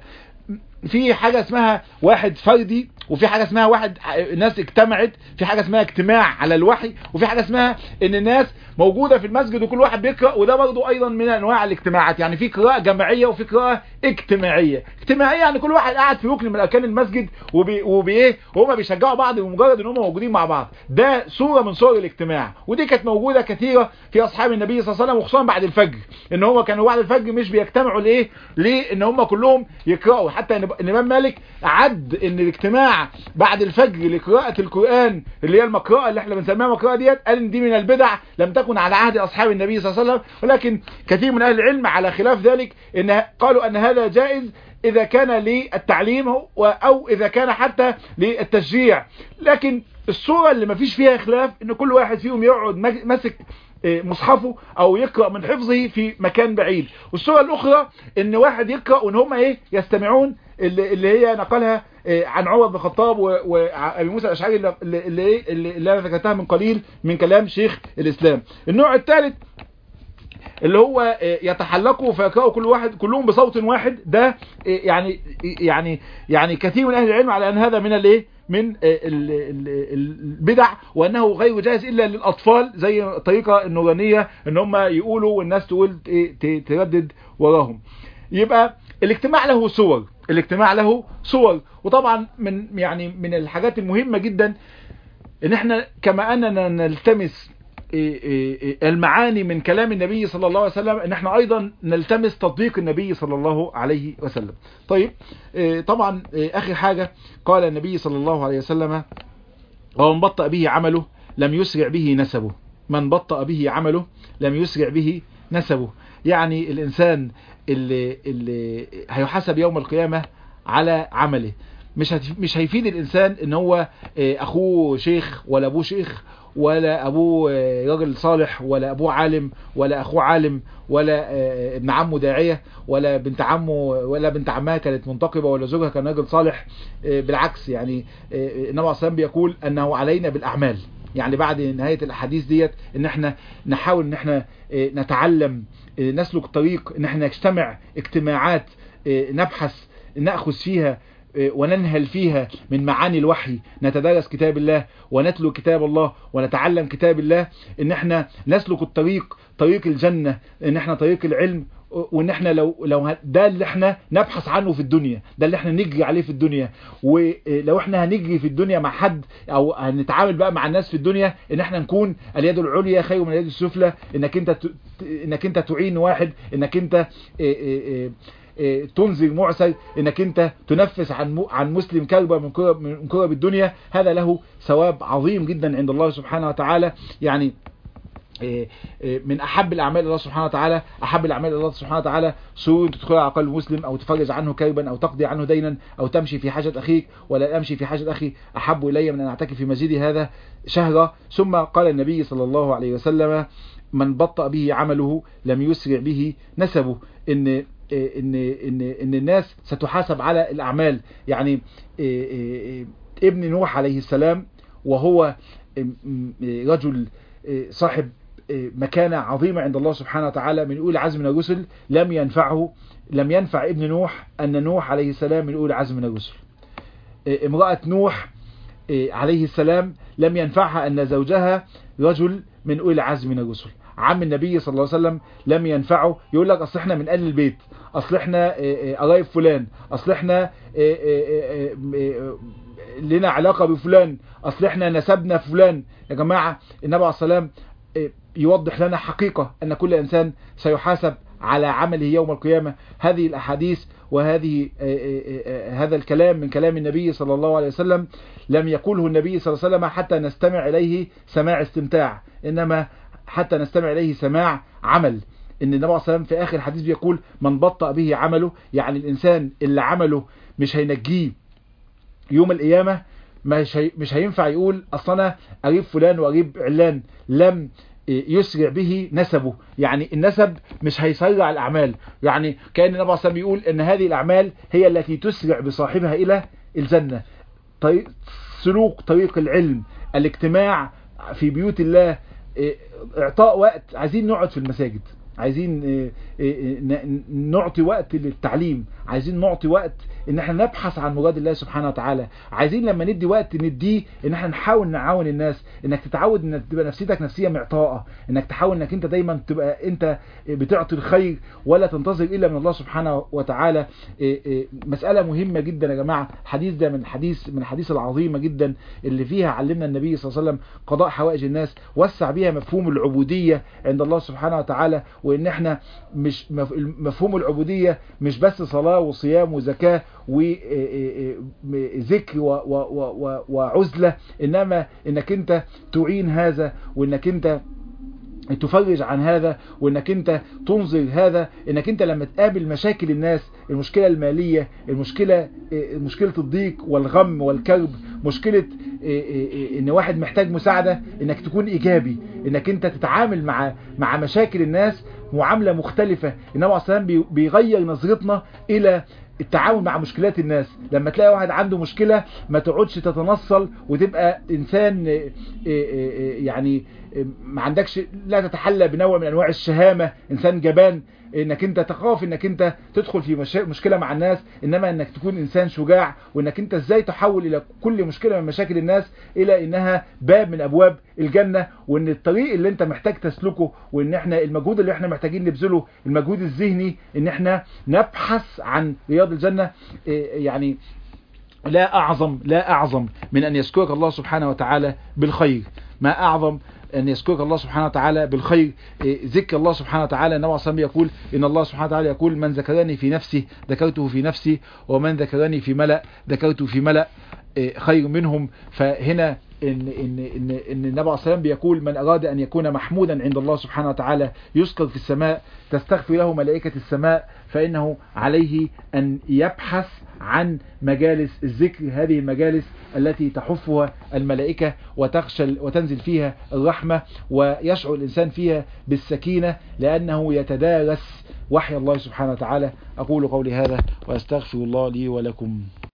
في حاجة اسمها واحد فردي وفي حاجة اسمها واحد الناس اجتمعت في حاجة اسمها اجتماع على الوحي وفي حاجة اسمها ان الناس موجودة في المسجد وكل واحد بيقرأ وده برضو ايضا من انواع الاجتماعات يعني في قراءة جماعية وفي قراءة اجتماعية اجتماعية يعني كل واحد قاعد في ركن من اركان المسجد وبي وبايه وهما بيشجعوا بعض بمجرد ان هم موجودين مع بعض ده صورة من صور الاجتماع ودي كانت موجودة كثيرة في اصحاب النبي صلى الله عليه وسلم وخصوصا بعد الفجر ان هم كانوا بعد الفجر مش بيجتمعوا لايه ليه ان هم كلهم يقرأوا حتى إن الامام مالك عد ان الاجتماع بعد الفجر لقراءة القرآن اللي هي المقراءة اللي احنا بنسميها مقراءة ديت قال ان دي من البدع لم تكن على عهد اصحاب النبي صلى الله عليه وسلم ولكن كثير من اهل العلم على خلاف ذلك ان قالوا ان هذا جائز اذا كان للتعليم و- او اذا كان حتى للتشجيع لكن الصورة اللي ما فيش فيها خلاف ان كل واحد فيهم يقعد مج- ماسك إيه، مصحفه او يقرأ من حفظه في مكان بعيد والصورة الاخرى ان واحد يقرأ وان هم ايه يستمعون اللي, اللي هي نقلها إيه، عن عمر بن الخطاب و- وابي موسى الاشعري اللي, اللي, إيه، اللي, اللي انا ذكرتها من قليل من كلام شيخ الاسلام النوع الثالث اللي هو يتحلقوا فيقرأوا كل واحد كلهم بصوت واحد ده يعني يعني يعني كثير من اهل العلم على ان هذا من الايه من ال- ال- البدع وانه غير جائز الا للاطفال زي الطريقه النورانيه ان هم يقولوا والناس تقول إيه، ت- تردد وراهم يبقى الاجتماع له صور الاجتماع له صور وطبعا من يعني من الحاجات المهمه جدا ان احنا كما اننا نلتمس إيه إيه إيه المعاني من كلام النبي صلى الله عليه وسلم ان احنا ايضا نلتمس تطبيق النبي صلى الله عليه وسلم طيب إيه طبعا إيه اخر حاجة قال النبي صلى الله عليه وسلم ومن بطأ به عمله لم يسرع به نسبه من بطأ به عمله لم يسرع به نسبه يعني الانسان اللي, اللي هيحاسب يوم القيامة على عمله مش هتف... مش هيفيد الانسان ان هو إيه، اخوه شيخ ولا ابوه شيخ ولا ابوه آه، راجل صالح ولا ابوه عالم ولا اخوه عالم ولا آه، ابن عمه داعية ولا بنت عمه ولا بنت عمها كانت منتقبة ولا زوجها كان راجل صالح آه، بالعكس يعني آه، النبي عليه الصلاة والسلام بيقول انه علينا بالاعمال يعني بعد نهاية الاحاديث ديت ان احنا نحاول ان احنا آه، نتعلم آه، نسلك طريق ان احنا نجتمع اجتماعات آه، نبحث نأخذ فيها وننهل فيها من معاني الوحي نتدرس كتاب الله ونتلو كتاب الله ونتعلم كتاب الله ان احنا نسلك الطريق طريق الجنة ان احنا طريق العلم وان احنا لو لو ه- ده اللي احنا نبحث عنه في الدنيا ده اللي احنا نجري عليه في الدنيا ولو احنا هنجري في الدنيا مع حد او هنتعامل بقى مع الناس في الدنيا ان احنا نكون اليد العليا خير من اليد السفلى انك انت ت- انك انت تعين واحد انك انت إيه إيه إيه إيه، تنذر معسر انك انت تنفس عن م- عن مسلم كربة من كرب من كرب الدنيا هذا له ثواب عظيم جدا عند الله سبحانه وتعالى يعني من احب الاعمال الله سبحانه وتعالى احب الاعمال الله سبحانه وتعالى سوء تدخل على قلب مسلم او تفرج عنه كربا او تقضي عنه دينا او تمشي في حاجه اخيك ولا امشي في حاجه اخي احب الي من ان اعتكف في مسجدي هذا شهرا ثم قال النبي صلى الله عليه وسلم من بطأ به عمله لم يسرع به نسبه ان ان ان ان الناس ستحاسب على الاعمال يعني ابن نوح عليه السلام وهو رجل صاحب مكانة عظيمة عند الله سبحانه وتعالى من أولي عزم من الرسل لم ينفعه لم ينفع ابن نوح أن نوح عليه السلام من أولي عزم من الرسل امرأة نوح عليه السلام لم ينفعها أن زوجها رجل من أولي عزم من الرسل عم النبي صلى الله عليه وسلم لم ينفعه يقول لك أصل احنا من أهل البيت أصل احنا قرايب فلان أصل احنا لنا علاقة بفلان أصل احنا نسبنا فلان يا جماعة النبي عليه السلام يوضح لنا حقيقة أن كل إنسان سيحاسب على عمله يوم القيامة هذه الأحاديث وهذه هذا الكلام من كلام النبي صلى الله عليه وسلم لم يقوله النبي صلى الله عليه وسلم حتى نستمع إليه سماع استمتاع إنما حتى نستمع إليه سماع عمل ان النبي عليه الصلاه في اخر الحديث بيقول من بطأ به عمله يعني الانسان اللي عمله مش هينجيه يوم القيامه مش هي مش هينفع يقول اصل انا قريب فلان وقريب علان لم يسرع به نسبه يعني النسب مش هيسرع الاعمال يعني كان النبي عليه الصلاه بيقول ان هذه الاعمال هي التي تسرع بصاحبها الى الجنه طريق سلوك طريق العلم الاجتماع في بيوت الله اعطاء وقت عايزين نقعد في المساجد عايزين نعطي وقت للتعليم عايزين نعطي وقت ان احنا نبحث عن مراد الله سبحانه وتعالى عايزين لما ندي وقت نديه ان احنا نحاول نعاون الناس انك تتعود انك تبقى نفسيتك نفسيه معطاءه انك تحاول انك انت دايما تبقى انت بتعطي الخير ولا تنتظر الا من الله سبحانه وتعالى مساله مهمه جدا يا جماعه الحديث ده من الحديث من الحديث العظيمه جدا اللي فيها علمنا النبي صلى الله عليه وسلم قضاء حوائج الناس وسع بيها مفهوم العبوديه عند الله سبحانه وتعالى وان احنا مش مفهوم العبوديه مش بس صلاه وصيام وزكاه وذكر وعزلة انما انك انت تعين هذا وانك انت تفرج عن هذا وانك انت تنظر هذا انك انت لما تقابل مشاكل الناس المشكلة المالية المشكلة مشكلة الضيق والغم والكرب مشكلة ان واحد محتاج مساعدة انك تكون ايجابي انك انت تتعامل مع مع مشاكل الناس معاملة مختلفة النبي عليه الصلاة بيغير نظرتنا الى التعاون مع مشكلات الناس لما تلاقي واحد عنده مشكلة ما تقعدش تتنصل وتبقى انسان يعني ما عندكش لا تتحلى بنوع من انواع الشهامة انسان جبان انك انت تخاف انك انت تدخل في مشكلة مع الناس انما انك تكون انسان شجاع وانك انت ازاي تحول الى كل مشكلة من مشاكل الناس الى انها باب من ابواب الجنة وان الطريق اللي انت محتاج تسلكه وان احنا المجهود اللي احنا محتاجين نبذله المجهود الذهني ان احنا نبحث عن رياض الجنة يعني لا اعظم لا اعظم من ان يذكرك الله سبحانه وتعالى بالخير ما اعظم أن يذكرك الله سبحانه وتعالى بالخير ذكر الله سبحانه وتعالى النبي صلى الله يقول إن الله سبحانه وتعالى يقول من ذكرني في نفسي ذكرته في نفسي ومن ذكرني في ملأ ذكرته في ملأ خير منهم فهنا إن, إن, إن, إن النبي عليه الصلاة بيقول من أراد أن يكون محمودا عند الله سبحانه وتعالى يذكر في السماء تستغفر له ملائكة السماء فإنه عليه أن يبحث عن مجالس الذكر هذه المجالس التي تحفها الملائكة وتخشى وتنزل فيها الرحمة ويشعر الإنسان فيها بالسكينة لأنه يتدارس وحي الله سبحانه وتعالى أقول قولي هذا وأستغفر الله لي ولكم